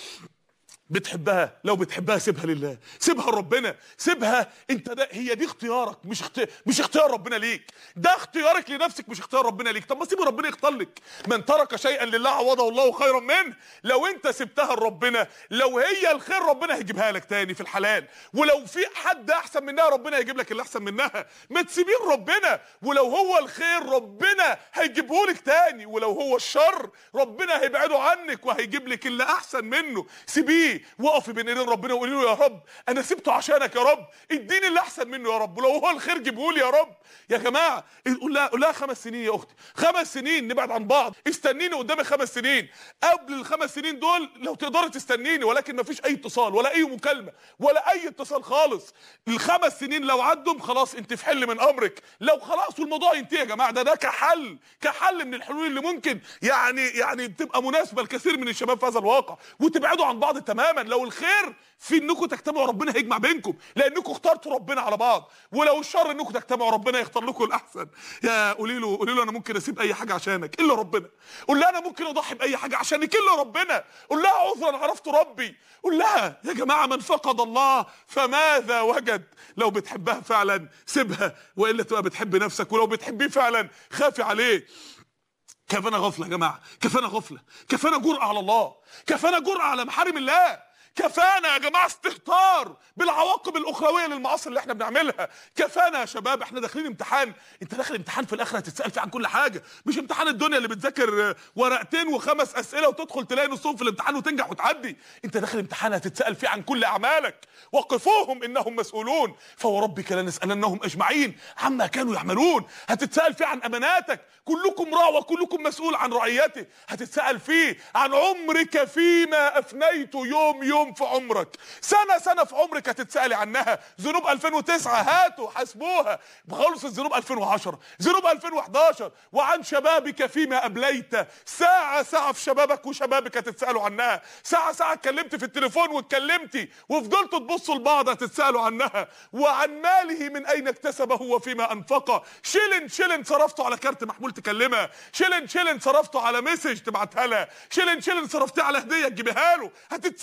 بتحبها لو بتحبها سيبها لله سيبها لربنا سيبها انت ده هي دي اختيارك مش اختيار مش اختيار ربنا ليك ده اختيارك لنفسك مش اختيار ربنا ليك طب ما سيب ربنا يختار لك من ترك شيئا لله عوضه الله خيرا منه لو انت سبتها لربنا لو هي الخير ربنا هيجيبها لك تاني في الحلال ولو في حد احسن منها ربنا هيجيب لك اللي احسن منها ما تسيبين ربنا ولو هو الخير ربنا هيجيبه لك تاني ولو هو الشر ربنا هيبعده عنك وهيجيب لك اللي احسن منه سيبيه وقفي بين ايدين ربنا وقولي له يا رب انا سبته عشانك يا رب اديني اللي احسن منه يا رب ولو هو الخير جيبه لي يا رب يا جماعه قول لها قول لها خمس سنين يا اختي خمس سنين نبعد عن بعض استنيني قدامي خمس سنين قبل الخمس سنين دول لو تقدري تستنيني ولكن ما فيش اي اتصال ولا اي مكالمه ولا اي اتصال خالص الخمس سنين لو عدوا خلاص انت في حل من امرك لو خلاص والموضوع ينتهي يا جماعه ده ده كحل كحل من الحلول اللي ممكن يعني يعني تبقى مناسبه لكثير من الشباب في هذا الواقع وتبعدوا عن بعض تماما لو الخير في انكم تجتمعوا ربنا هيجمع بينكم لانكم اخترتوا ربنا على بعض ولو الشر انكم تجتمعوا ربنا يختار لكم الاحسن يا قولي له قولي له انا ممكن اسيب اي حاجه عشانك الا ربنا قول لها انا ممكن اضحي باي حاجه عشانك الا ربنا قول لها عذرا عرفت ربي قول لها يا جماعه من فقد الله فماذا وجد لو بتحبها فعلا سيبها والا تبقى بتحب نفسك ولو بتحبيه فعلا خافي عليه كفانا غفله يا جماعه كفانا غفله كفانا جرأه على الله كفانا جرأه على محارم الله كفانا يا جماعه استهتار بالعواقب الاخرويه للمعاصي اللي احنا بنعملها كفانا يا شباب احنا داخلين امتحان انت داخل امتحان في الاخره هتتسال فيه عن كل حاجه مش امتحان الدنيا اللي بتذاكر ورقتين وخمس اسئله وتدخل تلاقي نصهم في الامتحان وتنجح وتعدي انت داخل امتحان هتتسال فيه عن كل اعمالك وقفوهم انهم مسؤولون فوربك لنسالنهم اجمعين عما كانوا يعملون هتتسال فيه عن اماناتك كلكم راع وكلكم مسؤول عن رعيته هتتسال فيه عن عمرك فيما افنيته يوم يوم في عمرك سنه سنه في عمرك هتتسالي عنها ذنوب 2009 هاتوا حاسبوها خلص الذنوب 2010 ذنوب 2011 وعن شبابك فيما ابليت ساعه ساعه في شبابك وشبابك هتتسالوا عنها ساعه ساعه اتكلمت في التليفون واتكلمتي وفضلتوا تبصوا لبعض هتتسالوا عنها وعن ماله من اين اكتسبه وفيما انفقه شيلن شيلن صرفته على كارت محمول تكلمها شيلن شيلن صرفته على مسج تبعتها لها شيلن شيلن صرفتيه على هديه تجيبها له هتتسالي عنها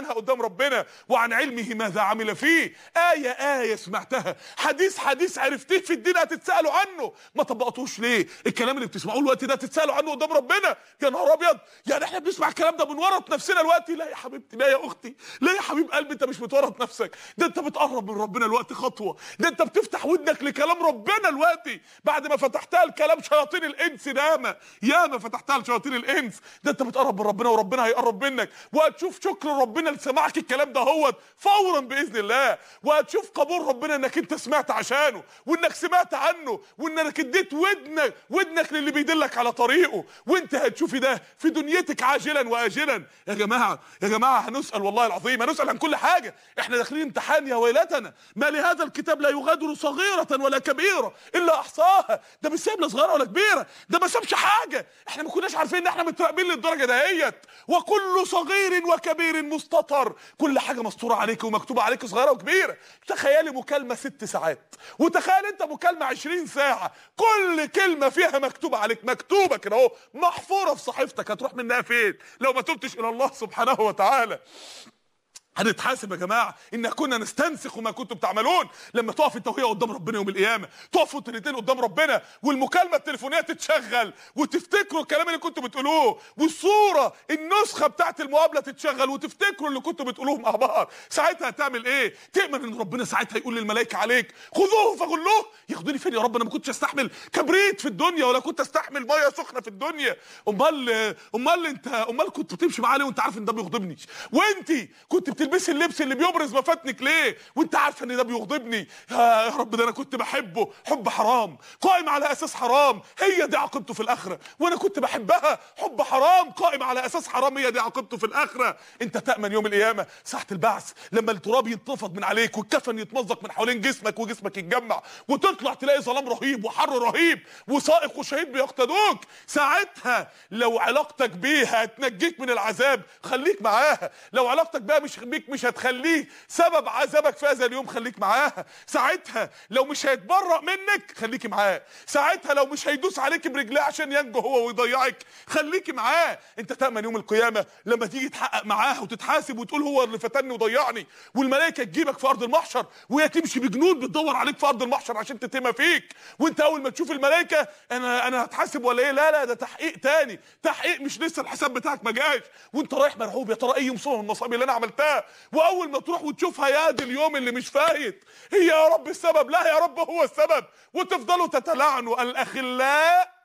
عملها قدام ربنا وعن علمه ماذا عمل فيه آية آية سمعتها حديث حديث عرفتيه في الدين هتتسألوا عنه ما طبقتوش ليه الكلام اللي بتسمعوه الوقت ده تتسألوا عنه قدام ربنا يا نهار ابيض يعني احنا بنسمع الكلام ده بنورط نفسنا الوقت لا يا حبيبتي لا يا اختي لا يا حبيب قلبي انت مش بتورط نفسك ده انت بتقرب من ربنا الوقت خطوه ده انت بتفتح ودنك لكلام ربنا الوقت بعد ما فتحتها لكلام شياطين الانس ياما ياما فتحتها لشياطين الانس ده انت بتقرب من ربنا وربنا هيقرب منك وهتشوف شكر ربنا لسماعك الكلام ده هوت فورا باذن الله وهتشوف قبول ربنا انك انت سمعت عشانه وانك سمعت عنه وانك اديت ودنك ودنك للي بيدلك على طريقه وانت هتشوفي ده في دنيتك عاجلا واجلا يا جماعه يا جماعه هنسال والله العظيم هنسال عن كل حاجه احنا داخلين امتحان يا ويلتنا ما لهذا الكتاب لا يغادر صغيره ولا كبيره الا احصاها ده مش سايب لا صغيره ولا كبيره ده ما سابش حاجه احنا ما كناش عارفين ان احنا متراقبين للدرجه دهيت وكل صغير وكبير مستطر كل حاجه مسطوره عليك ومكتوبه عليك صغيره وكبيره تخيلي مكالمه ست ساعات وتخيل انت مكالمه 20 ساعه كل كلمه فيها مكتوبه عليك مكتوبه كده اهو محفوره في صحيفتك هتروح منها فين لو ما تبتش الى الله سبحانه وتعالى هنتحاسب يا جماعه ان كنا نستنسخ ما كنتم تعملون لما تقف انت وهي قدام ربنا يوم القيامه تقفوا انتوا الاثنين قدام ربنا والمكالمه التليفونيه تتشغل وتفتكروا الكلام اللي كنتوا بتقولوه والصوره النسخه بتاعت المقابله تتشغل وتفتكروا اللي كنتوا بتقولوه مع بعض ساعتها هتعمل ايه تامن ان ربنا ساعتها يقول للملائكه عليك خذوه فغلوه ياخدوني فين يا رب انا ما كنتش استحمل كبريت في الدنيا ولا كنت استحمل ميه سخنه في الدنيا امال امال انت امال كنت بتمشي معاه ليه وانت عارف ان ده بيغضبني وانت كنت بتلبسي اللبس اللي بيبرز مفاتنك ليه وانت عارفه ان ده بيغضبني يا رب ده انا كنت بحبه حب حرام قائم على اساس حرام هي دي عاقبته في الاخره وانا كنت بحبها حب حرام قائم على اساس حرام هي دي عاقبته في الاخره انت تامن يوم القيامه ساعه البعث لما التراب يتنفض من عليك والكفن يتمزق من حوالين جسمك وجسمك يتجمع وتطلع تلاقي ظلام رهيب وحر رهيب وسائق وشهيد بيقتدوك ساعتها لو علاقتك بيها هتنجيك من العذاب خليك معاها لو علاقتك بيها مش بيك مش هتخليه سبب عذابك في هذا اليوم خليك معاها ساعتها لو مش هيتبرأ منك خليكي معاه ساعتها لو مش هيدوس عليك برجليه عشان ينجو هو ويضيعك خليكي معاه انت تأمن يوم القيامة لما تيجي تحقق معاه وتتحاسب وتقول هو اللي فتني وضيعني والملائكة تجيبك في ارض المحشر وهي تمشي بجنود بتدور عليك في ارض المحشر عشان تتم فيك وانت اول ما تشوف الملائكة انا انا هتحاسب ولا ايه لا لا ده تحقيق تاني تحقيق مش لسه الحساب بتاعك ما جاش وانت رايح مرعوب يا ترى ايه مصيبه المصائب اللي انا عملتها واول ما تروح وتشوفها يا دي اليوم اللي مش فايت هي يا رب السبب لا يا رب هو السبب وتفضلوا تتلاعنوا الاخلاء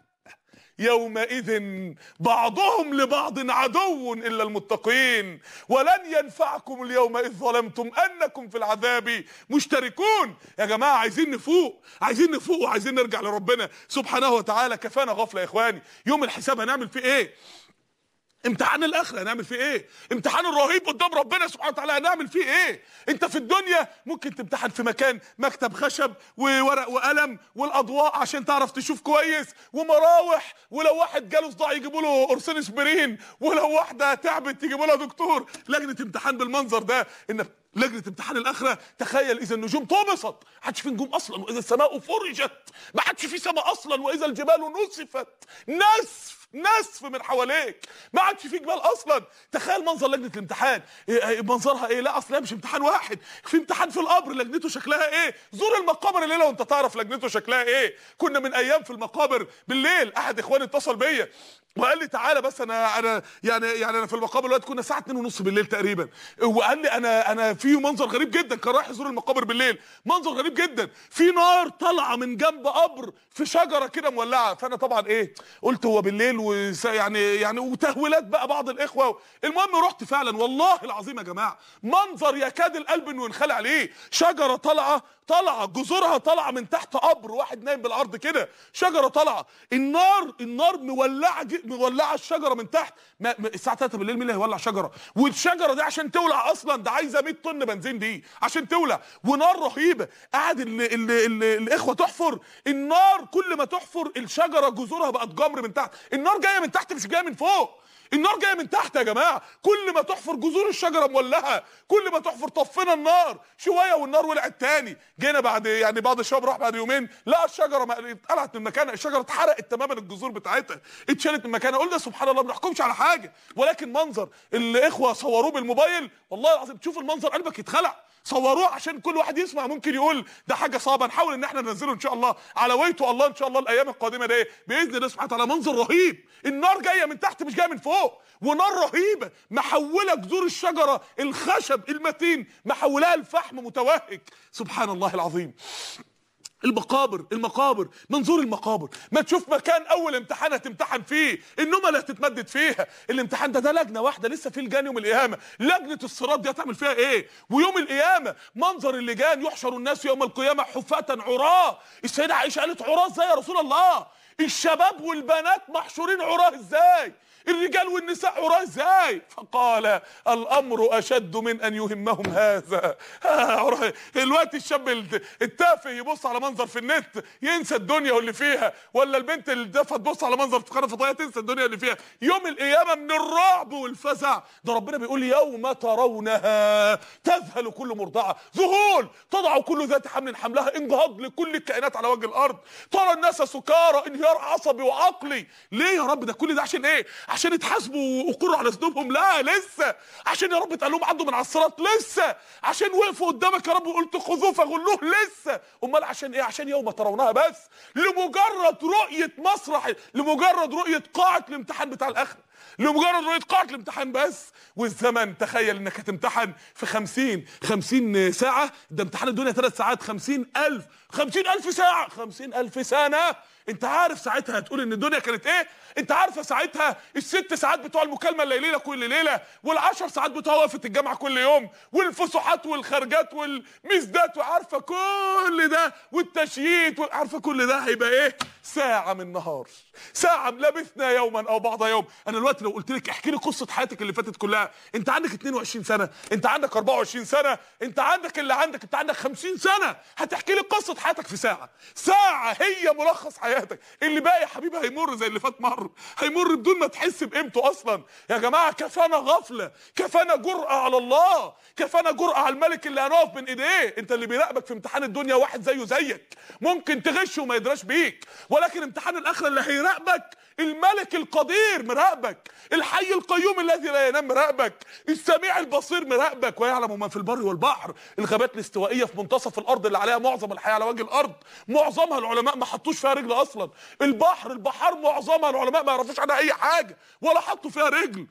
يومئذ بعضهم لبعض عدو الا المتقين ولن ينفعكم اليوم اذ ظلمتم انكم في العذاب مشتركون يا جماعه عايزين نفوق عايزين نفوق وعايزين نرجع لربنا سبحانه وتعالى كفانا غفله يا اخواني يوم الحساب هنعمل فيه ايه امتحان الاخره هنعمل فيه ايه امتحان الرهيب قدام ربنا سبحانه وتعالى هنعمل فيه ايه انت في الدنيا ممكن تمتحن في مكان مكتب خشب وورق وقلم والاضواء عشان تعرف تشوف كويس ومراوح ولو واحد جاله صداع يجيبوا له قرصين اسبرين ولو واحده تعبت يجيبوا لها دكتور لجنه امتحان بالمنظر ده ان لجنه امتحان الاخره تخيل اذا النجوم طمست حدش في نجوم اصلا واذا السماء فرجت ما حدش في سماء اصلا واذا الجبال نسفت نسف نسف من حواليك ما عادش في جبال اصلا تخيل منظر لجنه الامتحان إيه إيه منظرها ايه لا اصلا مش امتحان واحد في امتحان في القبر لجنته شكلها ايه زور المقابر الليله وانت تعرف لجنته شكلها ايه كنا من ايام في المقابر بالليل احد اخواني اتصل بيا وقال لي تعالى بس انا انا يعني يعني انا في المقابر دلوقتي كنا الساعه 2 ونص بالليل تقريبا وقال لي انا انا في منظر غريب جدا كان رايح يزور المقابر بالليل منظر غريب جدا في نار طالعه من جنب قبر في شجره كده مولعه فانا طبعا ايه قلت هو بالليل وس يعني يعني وتهويلات بقى بعض الاخوه المهم رحت فعلا والله العظيم يا جماعه منظر يكاد القلب انه ينخلع عليه شجره طالعه طالعه جذورها طالعه من تحت قبر واحد نايم بالارض كده شجره طالعه النار النار مولعه ج- مولعه الشجره من تحت ما ما- الساعه 3 بالليل مين اللي هيولع شجره والشجره دي عشان تولع اصلا ده عايزه 100 طن بنزين دي عشان تولع ونار رهيبه قاعد ال ال ال الاخوه تحفر النار كل ما تحفر الشجره جذورها بقت جمر من تحت النار جايه من تحت مش جايه من فوق النار جايه من تحت يا جماعه كل ما تحفر جذور الشجره مولعه كل ما تحفر طفينا النار شويه والنار ولعت تاني جينا بعد يعني بعض الشباب راح بعد يومين لا الشجره ما اتقلعت من مكانها الشجره اتحرقت تماما الجذور بتاعتها اتشالت من مكانها قلنا سبحان الله ما بنحكمش على حاجه ولكن منظر الاخوه صوروه بالموبايل والله العظيم تشوف المنظر قلبك يتخلع صوروه عشان كل واحد يسمع ممكن يقول ده حاجه صعبه نحاول ان احنا ننزله ان شاء الله على ويته الله ان شاء الله الايام القادمه دي باذن الله سبحانه وتعالى منظر رهيب النار جايه من تحت مش جايه من فوق ونار رهيبه محوله جذور الشجره الخشب المتين محولها لفحم متوهج سبحان الله العظيم المقابر المقابر منظور المقابر ما تشوف مكان اول امتحان هتمتحن فيه النومه اللي هتتمدد فيها الامتحان ده ده لجنه واحده لسه في لجان يوم القيامه لجنه الصراط دي هتعمل فيها ايه ويوم القيامه منظر اللجان يحشر الناس يوم القيامه حفاة عراه السيده عائشه قالت عراه ازاي يا رسول الله الشباب والبنات محشورين عراه ازاي الرجال والنساء عراه ازاي فقال الامر اشد من ان يهمهم هذا عراه. الوقت الشاب التافه يبص على منظر في النت ينسى الدنيا واللي فيها ولا البنت اللي دافه تبص على منظر في قناه فضائيه تنسى الدنيا اللي فيها يوم القيامه من الرعب والفزع ده ربنا بيقول يوم ترونها تذهل كل مرضعه ذهول تضع كل ذات حمل حملها انقهاض لكل الكائنات على وجه الارض ترى الناس سكارى انهيار عصبي وعقلي ليه يا رب ده كل ده عشان ايه عشان يتحاسبوا ويقروا على ذنوبهم لا لسه عشان يا رب اتقال لهم عدوا من على الصراط لسه عشان وقفوا قدامك يا رب وقلت خذوه فغلوه لسه امال عشان ايه عشان يوم ترونها بس لمجرد رؤيه مسرح لمجرد رؤيه قاعه الامتحان بتاع الاخره لمجرد رؤيه قاعه الامتحان بس والزمن تخيل انك هتمتحن في 50 50 ساعه ده امتحان الدنيا ثلاث ساعات 50000 50000 ساعه 50000 سنه انت عارف ساعتها هتقول ان الدنيا كانت ايه انت عارفه ساعتها الست ساعات بتوع المكالمه الليليه كل ليله والعشر ساعات بتوع وقفه الجامعه كل يوم والفسحات والخرجات والمزدات وعارفه كل ده والتشييت عارفه كل ده هيبقى ايه ساعه من نهار ساعه لبثنا يوما او بعض يوم انا دلوقتي لو قلت لك احكي لي قصه حياتك اللي فاتت كلها انت عندك 22 سنه انت عندك 24 سنه انت عندك اللي عندك انت عندك 50 سنه هتحكي لي قصه حياتك في ساعه ساعه هي ملخص حياتك اللي باقي يا حبيبي هيمر زي اللي فات مر هيمر بدون ما تحس بقيمته اصلا يا جماعه كفانا غفله كفانا جرأه على الله كفانا جرأه على الملك اللي هنقف بين ايديه انت اللي بيراقبك في امتحان الدنيا واحد زيه زيك ممكن تغش وما يدراش بيك ولكن امتحان الاخره اللي هيراقبك الملك القدير مراقبك الحي القيوم الذي لا ينام مراقبك السميع البصير مراقبك ويعلم ما في البر والبحر الغابات الاستوائيه في منتصف الارض اللي عليها معظم الحياه على وجه الارض معظمها العلماء ما حطوش فيها رجل اصلا البحر البحار معظمها العلماء ما يعرفوش عنها اي حاجه ولا حطوا فيها رجل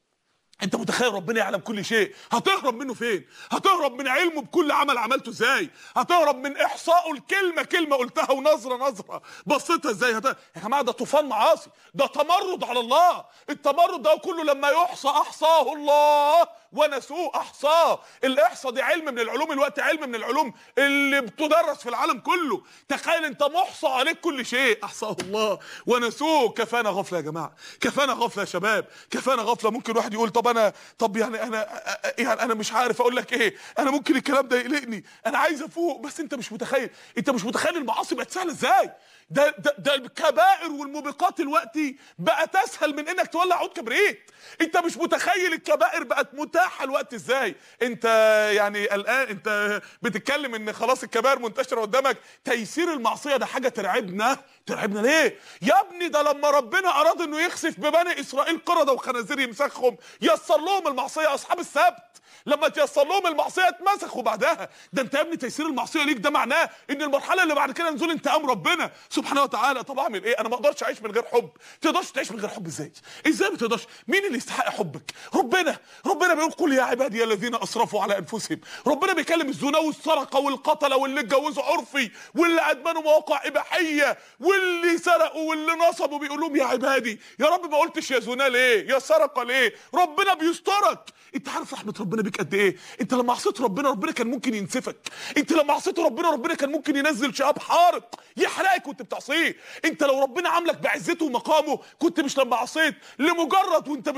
انت متخيل ربنا يعلم كل شيء هتهرب منه فين هتهرب من علمه بكل عمل عملته ازاي هتهرب من احصائه الكلمه كلمه قلتها ونظره نظره بصيتها ازاي هت... يا جماعه ده طوفان معاصي ده تمرد على الله التمرد ده كله لما يحصى احصاه الله ونسوه احصاه الاحصاء دي علم من العلوم الوقت علم من العلوم اللي بتدرس في العالم كله تخيل انت محصى عليك كل شيء احصاه الله ونسوه كفانا غفله يا جماعه كفانا غفله يا شباب كفانا غفله ممكن واحد يقول طب انا طب يعني انا يعني انا مش عارف اقول لك ايه انا ممكن الكلام ده يقلقني انا عايز افوق بس انت مش متخيل انت مش متخيل المعاصي بقت سهله ازاي ده ده ده الكبائر والموبقات الوقتي بقت اسهل من انك تولع عود كبريت انت مش متخيل الكبائر بقت متاحه الوقت ازاي انت يعني الان انت بتتكلم ان خلاص الكبائر منتشره قدامك تيسير المعصيه ده حاجه ترعبنا ترعبنا ليه يا ابني ده لما ربنا اراد انه يخسف ببني اسرائيل قرده وخنازير يمسخهم يسر لهم المعصيه اصحاب السبت لما تيسر لهم المعصيه اتمسخوا بعدها ده انت يا ابني تيسير المعصيه ليك ده معناه ان المرحله اللي بعد كده نزول انتقام ربنا سبحانه وتعالى طب اعمل ايه انا ما اقدرش اعيش من غير حب تقدرش تعيش من غير حب ازاي ازاي ما تقدرش مين اللي يستحق حبك ربنا ربنا بيقول قل يا عبادي الذين اسرفوا على انفسهم ربنا بيكلم الزنا والسرقه والقتله واللي اتجوزوا عرفي واللي ادمنوا مواقع اباحيه واللي سرقوا واللي نصبوا بيقول لهم يا عبادي يا رب ما قلتش يا زنا ليه يا سرقه ليه ربنا بيسترك انت عارف رحمه ربنا بيك قد ايه انت لما عصيت ربنا ربنا كان ممكن ينسفك انت لما عصيت ربنا ربنا كان ممكن ينزل شهاب حارق يحرقك وانت بتعصيه انت لو ربنا عاملك بعزته ومقامه كنت مش لما عصيت لمجرد وانت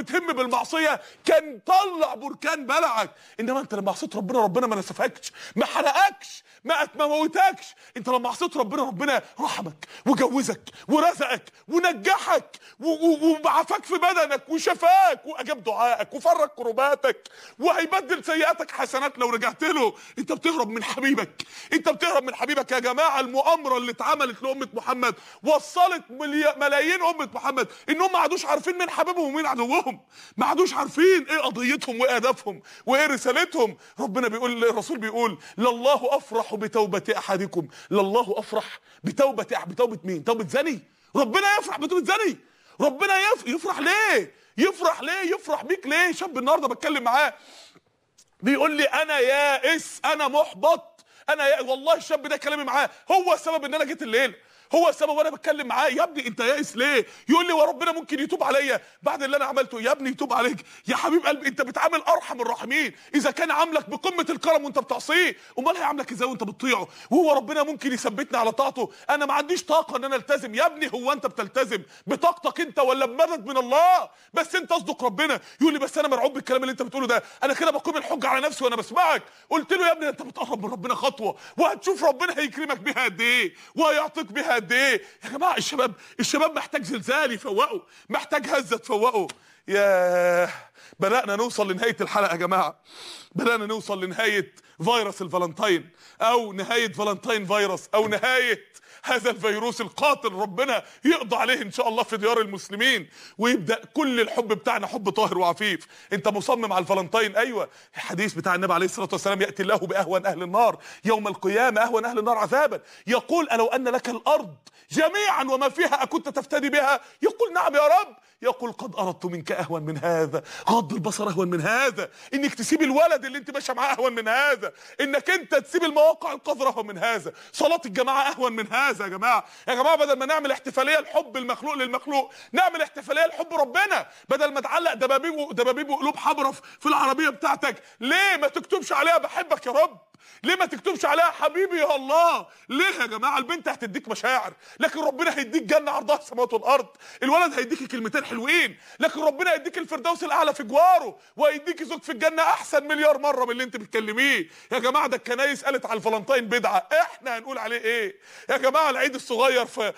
بتهم بالمعصيه كان طلع بركان بلعك انما انت لما عصيت ربنا ربنا ما نسفكش ما حرقكش ما ما موتكش انت لما عصيت ربنا ربنا رحمك وجوزك ورزقك ونجحك و- و- وعافاك في بدنك وشفاك واجاب دعائك وفرج كرباتك وهيبدل سيئاتك حسنات لو رجعت له انت بتهرب من حبيبك انت بتهرب من حبيبك يا جماعه المؤامره اللي اتعملت لامه محمد وصلت ملي- ملايين امه محمد انهم ما عادوش عارفين مين حبيبهم ومين عدوهم ما عادوش عارفين ايه قضيتهم وايه هدفهم وايه رسالتهم ربنا بيقول الرسول بيقول لله افرح بتوبه احدكم لله افرح بتوبه أح- بتوبه مين توبه زني ربنا يفرح بتوبه زني ربنا يف... يفرح ليه يفرح ليه يفرح بيك ليه شاب النهارده بتكلم معاه بيقول لي انا يائس انا محبط انا يا والله الشاب ده كلامي معاه هو السبب ان انا جيت الليل هو السبب وانا بتكلم معاه يا ابني انت يائس ليه يقول لي وربنا ممكن يتوب عليا بعد اللي انا عملته يا ابني يتوب عليك يا حبيب قلبي انت بتعامل ارحم الراحمين اذا كان عاملك بقمه الكرم وانت بتعصيه امال هيعاملك ازاي وانت بتطيعه وهو ربنا ممكن يثبتني على طاعته انا ما عنديش طاقه ان انا التزم يا ابني هو انت بتلتزم بطاقتك انت ولا بمدد من الله بس انت اصدق ربنا يقول لي بس انا مرعوب بالكلام اللي انت بتقوله ده انا كده بقوم الحجه على نفسي وانا بسمعك قلت له يا ابني انت بتقرب من ربنا خطوه وهتشوف ربنا هيكرمك بيها قد ايه وهيعطيك بيها قد ايه يا جماعه الشباب الشباب محتاج زلزال يفوقه محتاج هزه تفوقه يا بدأنا نوصل لنهاية الحلقة يا جماعة بدأنا نوصل لنهاية فيروس الفالنتين أو نهاية فالنتين فيروس أو نهاية هذا الفيروس القاتل ربنا يقضى عليه ان شاء الله في ديار المسلمين ويبدا كل الحب بتاعنا حب طاهر وعفيف انت مصمم على الفالنتين ايوه الحديث بتاع النبي عليه الصلاه والسلام ياتي الله باهون اهل النار يوم القيامه اهون اهل النار عذابا يقول الو ان لك الارض جميعا وما فيها اكنت تفتدي بها يقول نعم يا رب يقول قد اردت منك اهون من هذا غض البصر اهون من هذا انك تسيب الولد اللي انت ماشيه معاه اهون من هذا انك انت تسيب المواقع القذره اهون من هذا صلاه الجماعه اهون من هذا يا جماعه يا جماعه بدل ما نعمل احتفاليه الحب المخلوق للمخلوق نعمل احتفاليه لحب ربنا بدل ما تعلق دبابيب دبابيب وقلوب حمراء في العربيه بتاعتك ليه ما تكتبش عليها بحبك يا رب ليه ما تكتبش عليها حبيبي يا الله ليه يا جماعه البنت هتديك مشاعر لكن ربنا هيديك جنه عرضها السماوات والارض الولد هيديك كلمتين حلوين لكن ربنا هيديك الفردوس الاعلى في جواره وهيديك زوج في الجنه احسن مليار مره من اللي انت بتكلميه يا جماعه ده الكنايس قالت على الفالنتين بدعه احنا هنقول عليه ايه يا جماعه العيد الصغير في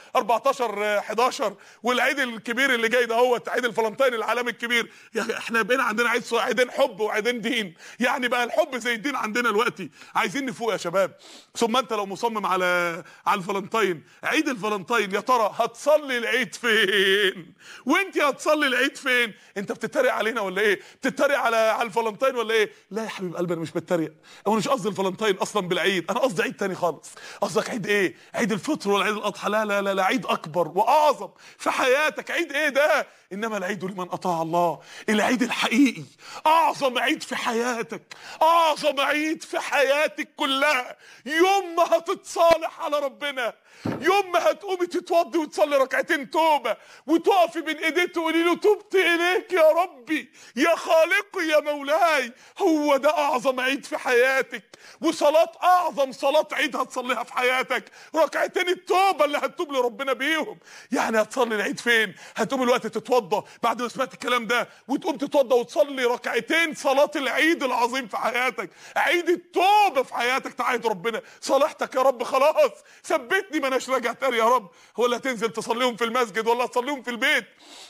14 11 والعيد الكبير اللي جاي ده هو عيد الفالنتين العالمي الكبير يا احنا بقينا عندنا عيد صغير عيدين حب وعيدين دين يعني بقى الحب زي الدين عندنا دلوقتي عايزين نفوق يا شباب ثم انت لو مصمم على على الفالنتين عيد الفالنتين يا ترى هتصلي العيد فين وانت هتصلي العيد فين انت بتتريق علينا ولا ايه بتتريق على على الفالنتين ولا ايه لا يا حبيب قلبي انا مش بتريق انا مش قصدي الفالنتين اصلا بالعيد انا قصدي عيد تاني خالص قصدك عيد ايه عيد الفطر ولا عيد الاضحى لا لا لا, لا عيد اكبر واعظم في حياتك عيد ايه ده انما العيد لمن اطاع الله العيد الحقيقي اعظم عيد في حياتك اعظم عيد في حياتك كلها يوم ما هتتصالح على ربنا يوم ما هتقومي تتوضي وتصلي ركعتين توبه وتقفي بين ايديه تقولي له تبت اليك يا ربي يا خالقي يا مولاي هو ده اعظم عيد في حياتك وصلاه اعظم صلاه عيد هتصليها في حياتك ركعتين التوبه اللي هتتوب لربنا بيهم يعني هتصلي العيد فين هتقوم الوقت تتوضى بعد ما سمعت الكلام ده وتقوم تتوضى وتصلي ركعتين صلاه العيد العظيم في حياتك عيد التوبه في حياتك تعايد ربنا صالحتك يا رب خلاص ثبتني ما اناش راجع تاني يا رب ولا تنزل تصليهم في المسجد ولا تصليهم في البيت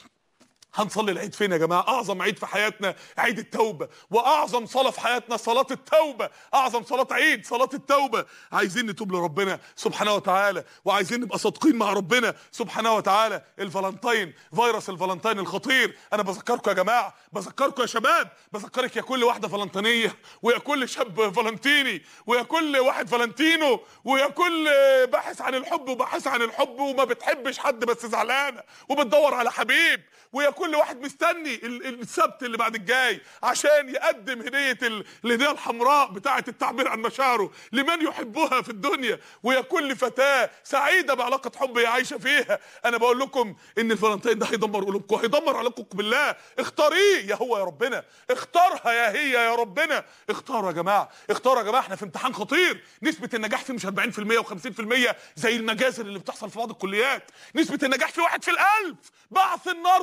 هنصلي العيد فين يا جماعه اعظم عيد في حياتنا عيد التوبه واعظم صلاه في حياتنا صلاه التوبه اعظم صلاه عيد صلاه التوبه عايزين نتوب لربنا سبحانه وتعالى وعايزين نبقى صادقين مع ربنا سبحانه وتعالى الفالنتين فيروس الفالنتين الخطير انا بذكركم يا جماعه بذكركم يا شباب بذكرك يا كل واحده فالنتينيه ويا كل شاب فالنتيني ويا كل واحد فالنتينو ويا كل باحث عن الحب وباحث عن الحب وما بتحبش حد بس زعلانه وبتدور على حبيب ويا كل واحد مستني ال- السبت اللي بعد الجاي عشان يقدم هديه ال- الهديه الحمراء بتاعه التعبير عن مشاعره لمن يحبها في الدنيا ويا كل فتاه سعيده بعلاقه حب هي عايشه فيها انا بقول لكم ان الفالنتين ده هيدمر قلوبكم هيدمر علاقتكم بالله اختاريه يا هو يا ربنا اختارها يا هي يا ربنا اختاروا يا جماعه اختاروا يا جماعه احنا في امتحان خطير نسبه النجاح فيه مش 40% و50% زي المجازر اللي بتحصل في بعض الكليات نسبه النجاح فيه واحد في الالف بعث النار واحد في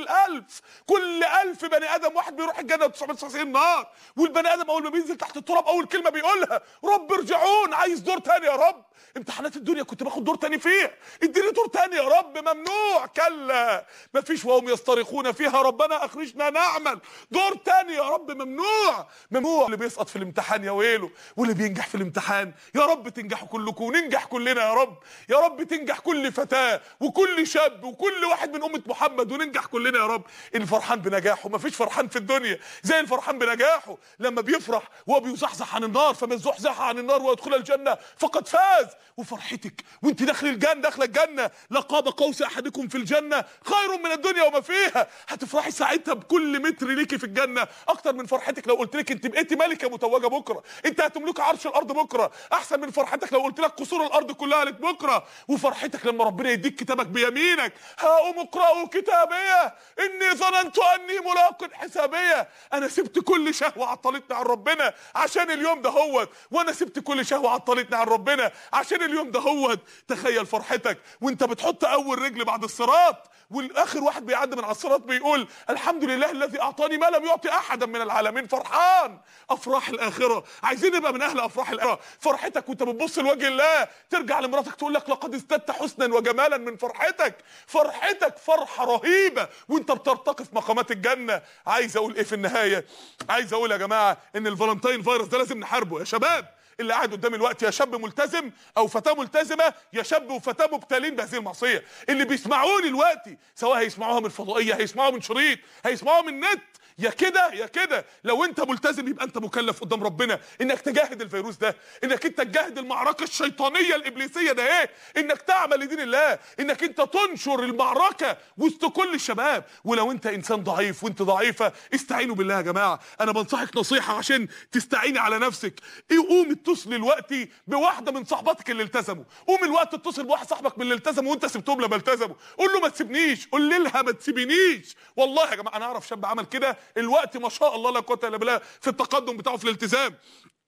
الالف كل الف بني ادم واحد بيروح الجنه و999 نار والبني ادم اول ما بينزل تحت التراب اول كلمه بيقولها رب ارجعون عايز دور تاني يا رب امتحانات الدنيا كنت باخد دور تاني فيها اديني دور تاني يا رب ممنوع كلا مفيش وهم يصطرخون فيها ربنا اخرجنا نعمل دور تاني يا رب ممنوع ممنوع اللي بيسقط في الامتحان يا ويله واللي بينجح في الامتحان يا رب تنجحوا كلكم وننجح كلنا يا رب يا رب تنجح كل فتاة وكل شاب وكل واحد من أمة محمد وننجح كلنا يا رب الفرحان بنجاحه مفيش فرحان في الدنيا زي الفرحان بنجاحه لما بيفرح وهو بيزحزح عن النار فمن زحزح عن النار ويدخل الجنة فقد فاز وفرحتك وانت داخل الجنة داخل الجنة لقاب قوس أحدكم في الجنة خير من الدنيا وما فيها هتفرحي ساعتها بكل متر ليكي في الجنة أكتر من فرحتك لو قلت لك انت بقيتي ملكة متوجة بكرة انت هتملكي عرش الأرض بكرة أحسن من فرحتك لو قلت لك قصور الأرض كلها لك بكرة وفرحتك لما ربنا يديك كتابك بيمينك هاقوم اقرأوا كتابية إني ظننت أني ملاق حسابية أنا سبت كل شهوة عطلتني عن ربنا عشان اليوم ده هوت وأنا سبت كل شهوة عطلتني عن ربنا عشان اليوم ده هوت تخيل فرحتك وانت بتحط أول رجل بعد الصراط والاخر واحد بيعدي من على الصراط بيقول الحمد لله الذي اعطاني ما لم يعطي احدا من العالمين فرحان افراح الاخره عايزين نبقى من اهل افراح الاخره فرحتك وانت بتبص لوجه الله ترجع لمراتك تقول لك لقد ازددت حسنا وجمالا من فرحتك فرحتك فرحه رهيبه وانت بترتقي في مقامات الجنه عايز اقول ايه في النهايه عايز اقول يا جماعه ان الفالنتين فيروس ده لازم نحاربه يا شباب اللي قاعد قدامي الوقت يا شاب ملتزم او فتاه ملتزمه يا شاب وفتاه مبتلين بهذه المعصيه اللي بيسمعوني دلوقتي سواء هيسمعوها من فضائيه هيسمعوها من شريط هيسمعوها من النت يا كده يا كده لو انت ملتزم يبقى انت مكلف قدام ربنا انك تجاهد الفيروس ده انك انت تجاهد المعركه الشيطانيه الابليسيه ده ايه انك تعمل لدين الله انك انت تنشر المعركه وسط كل الشباب ولو انت انسان ضعيف وانت ضعيفه استعينوا بالله يا جماعه انا بنصحك نصيحه عشان تستعيني على نفسك ايه قوم اتصل دلوقتي بواحده من صحباتك اللي التزموا قوم الوقت اتصل بواحد صاحبك من اللي التزموا وانت سبتهم لما التزموا قول له ما تسيبنيش قول لها ما تسيبنيش والله يا جماعه انا اعرف شاب عمل كده الوقت ما شاء الله لا قوه الا بالله في التقدم بتاعه في الالتزام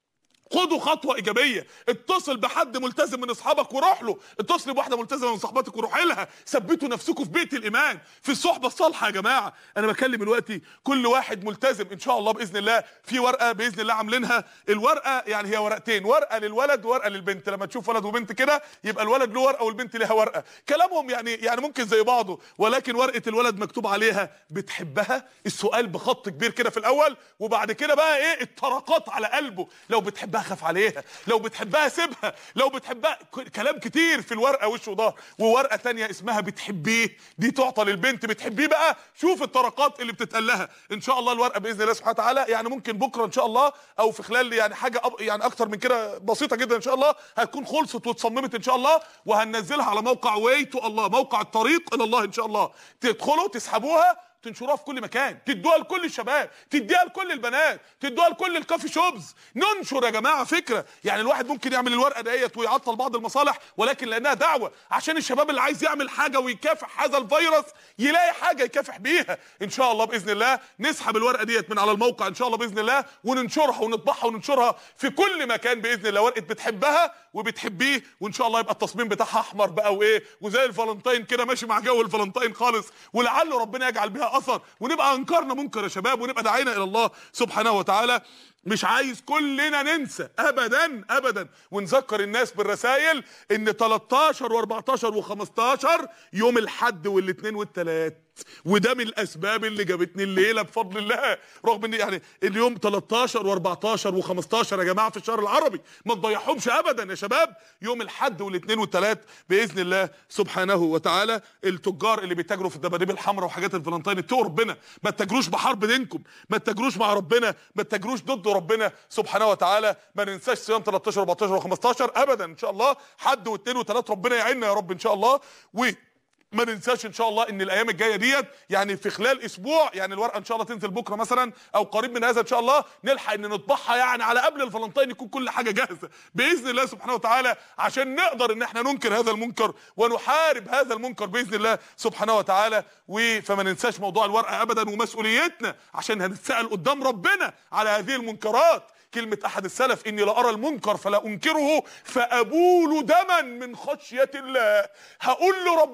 خدوا خطوه ايجابيه اتصل بحد ملتزم من اصحابك وروح له اتصل بواحده ملتزمه من صحباتك وروح لها ثبتوا نفسكم في بيت الايمان في الصحبه الصالحه يا جماعه انا بكلم دلوقتي كل واحد ملتزم ان شاء الله باذن الله في ورقه باذن الله عاملينها الورقه يعني هي ورقتين ورقه للولد وورقه للبنت لما تشوف ولد وبنت كده يبقى الولد له ورقه والبنت لها ورقه كلامهم يعني يعني ممكن زي بعضه ولكن ورقه الولد مكتوب عليها بتحبها السؤال بخط كبير كده في الاول وبعد كده بقى ايه الطرقات على قلبه لو بتحبها خاف عليها لو بتحبها سيبها لو بتحبها ك- كلام كتير في الورقه وش وظهر وورقه تانية اسمها بتحبيه دي تعطى للبنت بتحبيه بقى شوف الطرقات اللي بتتقال لها ان شاء الله الورقه باذن الله سبحانه وتعالى يعني ممكن بكره ان شاء الله او في خلال يعني حاجه أب يعني اكتر من كده بسيطه جدا ان شاء الله هتكون خلصت واتصممت ان شاء الله وهننزلها على موقع ويتو الله موقع الطريق الى الله ان شاء الله تدخلوا تسحبوها تنشروها في كل مكان تدوها لكل الشباب تديها لكل البنات تدوها لكل الكافي شوبز ننشر يا جماعه فكره يعني الواحد ممكن يعمل الورقه ديت ويعطل بعض المصالح ولكن لانها دعوه عشان الشباب اللي عايز يعمل حاجه ويكافح هذا الفيروس يلاقي حاجه يكافح بيها ان شاء الله باذن الله نسحب الورقه ديت من على الموقع ان شاء الله باذن الله وننشرها ونطبعها وننشرها في كل مكان باذن الله ورقه بتحبها وبتحبيه وان شاء الله يبقى التصميم بتاعها احمر بقى وايه وزي الفالنتين كده ماشي مع جو الفالنتين خالص ولعل ربنا يجعل بها اثر ونبقى انكرنا منكر يا شباب ونبقى دعينا الى الله سبحانه وتعالى مش عايز كلنا ننسى ابدا ابدا ونذكر الناس بالرسائل ان 13 و14 و15 يوم الحد والاثنين والثلاث وده من الاسباب اللي جابتني الليله بفضل الله رغم ان يعني اليوم 13 و14 و15 يا جماعه في الشهر العربي ما تضيعهمش ابدا يا شباب يوم الحد والاثنين والثلاث باذن الله سبحانه وتعالى التجار اللي بيتاجروا في الدباديب الحمراء وحاجات الفلنطين اتقوا ربنا ما تتاجروش بحرب دينكم ما تتاجروش مع ربنا ما تتاجروش ضد ربنا سبحانه وتعالى ما ننساش صيام 13 و14 و15 ابدا ان شاء الله حد واثنين وثلاث ربنا يعيننا يا رب ان شاء الله و ما ننساش ان شاء الله ان الايام الجايه ديت يعني في خلال اسبوع يعني الورقه ان شاء الله تنزل بكره مثلا او قريب من هذا ان شاء الله نلحق ان نطبعها يعني على قبل الفلنطين يكون كل حاجه جاهزه باذن الله سبحانه وتعالى عشان نقدر ان احنا ننكر هذا المنكر ونحارب هذا المنكر باذن الله سبحانه وتعالى و- فما ننساش موضوع الورقه ابدا ومسؤوليتنا عشان هنتسال قدام ربنا على هذه المنكرات كلمة أحد السلف إني لأرى المنكر فلا أنكره فأبول دما من خشية الله هقول له ربنا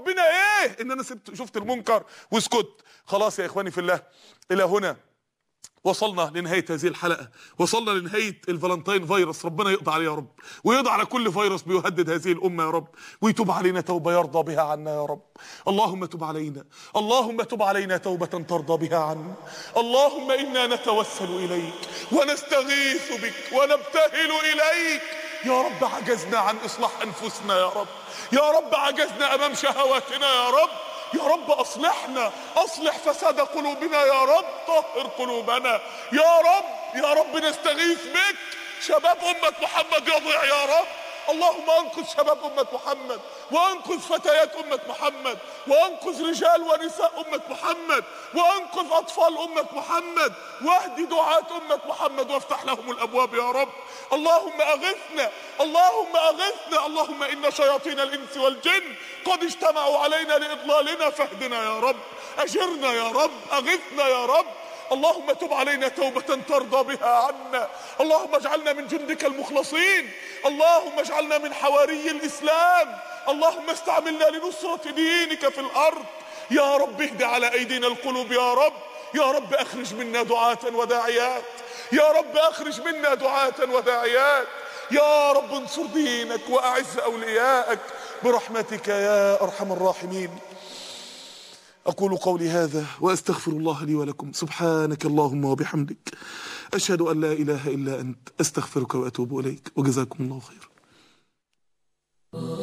ليه ان انا سبت شفت المنكر واسكت خلاص يا اخواني في الله الى هنا وصلنا لنهاية هذه الحلقة وصلنا لنهاية الفالنتين فيروس ربنا يقضى عليه يا رب ويقضى على كل فيروس بيهدد هذه الأمة يا رب ويتوب علينا توبة يرضى بها عنا يا رب اللهم تب علينا اللهم تب علينا توبة ترضى بها عنا اللهم إنا نتوسل إليك ونستغيث بك ونبتهل إليك يا رب عجزنا عن إصلاح أنفسنا يا رب يا رب عجزنا أمام شهواتنا يا رب يا رب اصلحنا اصلح فساد قلوبنا يا رب طهر قلوبنا يا رب يا رب نستغيث بك شباب امة محمد يضيع يا رب اللهم انقذ شباب امة محمد وانقذ فتيات امة محمد وانقذ رجال ونساء امة محمد وانقذ اطفال امة محمد واهد دعاة امة محمد وافتح لهم الابواب يا رب اللهم اغثنا اللهم اغثنا اللهم ان شياطين الانس والجن قد اجتمعوا علينا لاضلالنا فاهدنا يا رب اجرنا يا رب اغثنا يا رب اللهم تب علينا توبة ترضى بها عنا اللهم اجعلنا من جندك المخلصين اللهم اجعلنا من حواري الإسلام اللهم استعملنا لنصرة دينك في الأرض يا رب اهد على أيدينا القلوب يا رب يا رب أخرج منا دعاة وداعيات يا رب أخرج منا دعاة وداعيات يا رب انصر دينك وأعز أولياءك برحمتك يا أرحم الراحمين أقول قولي هذا وأستغفر الله لي ولكم سبحانك اللهم وبحمدك أشهد أن لا إله إلا أنت أستغفرك وأتوب إليك وجزاكم الله خيرا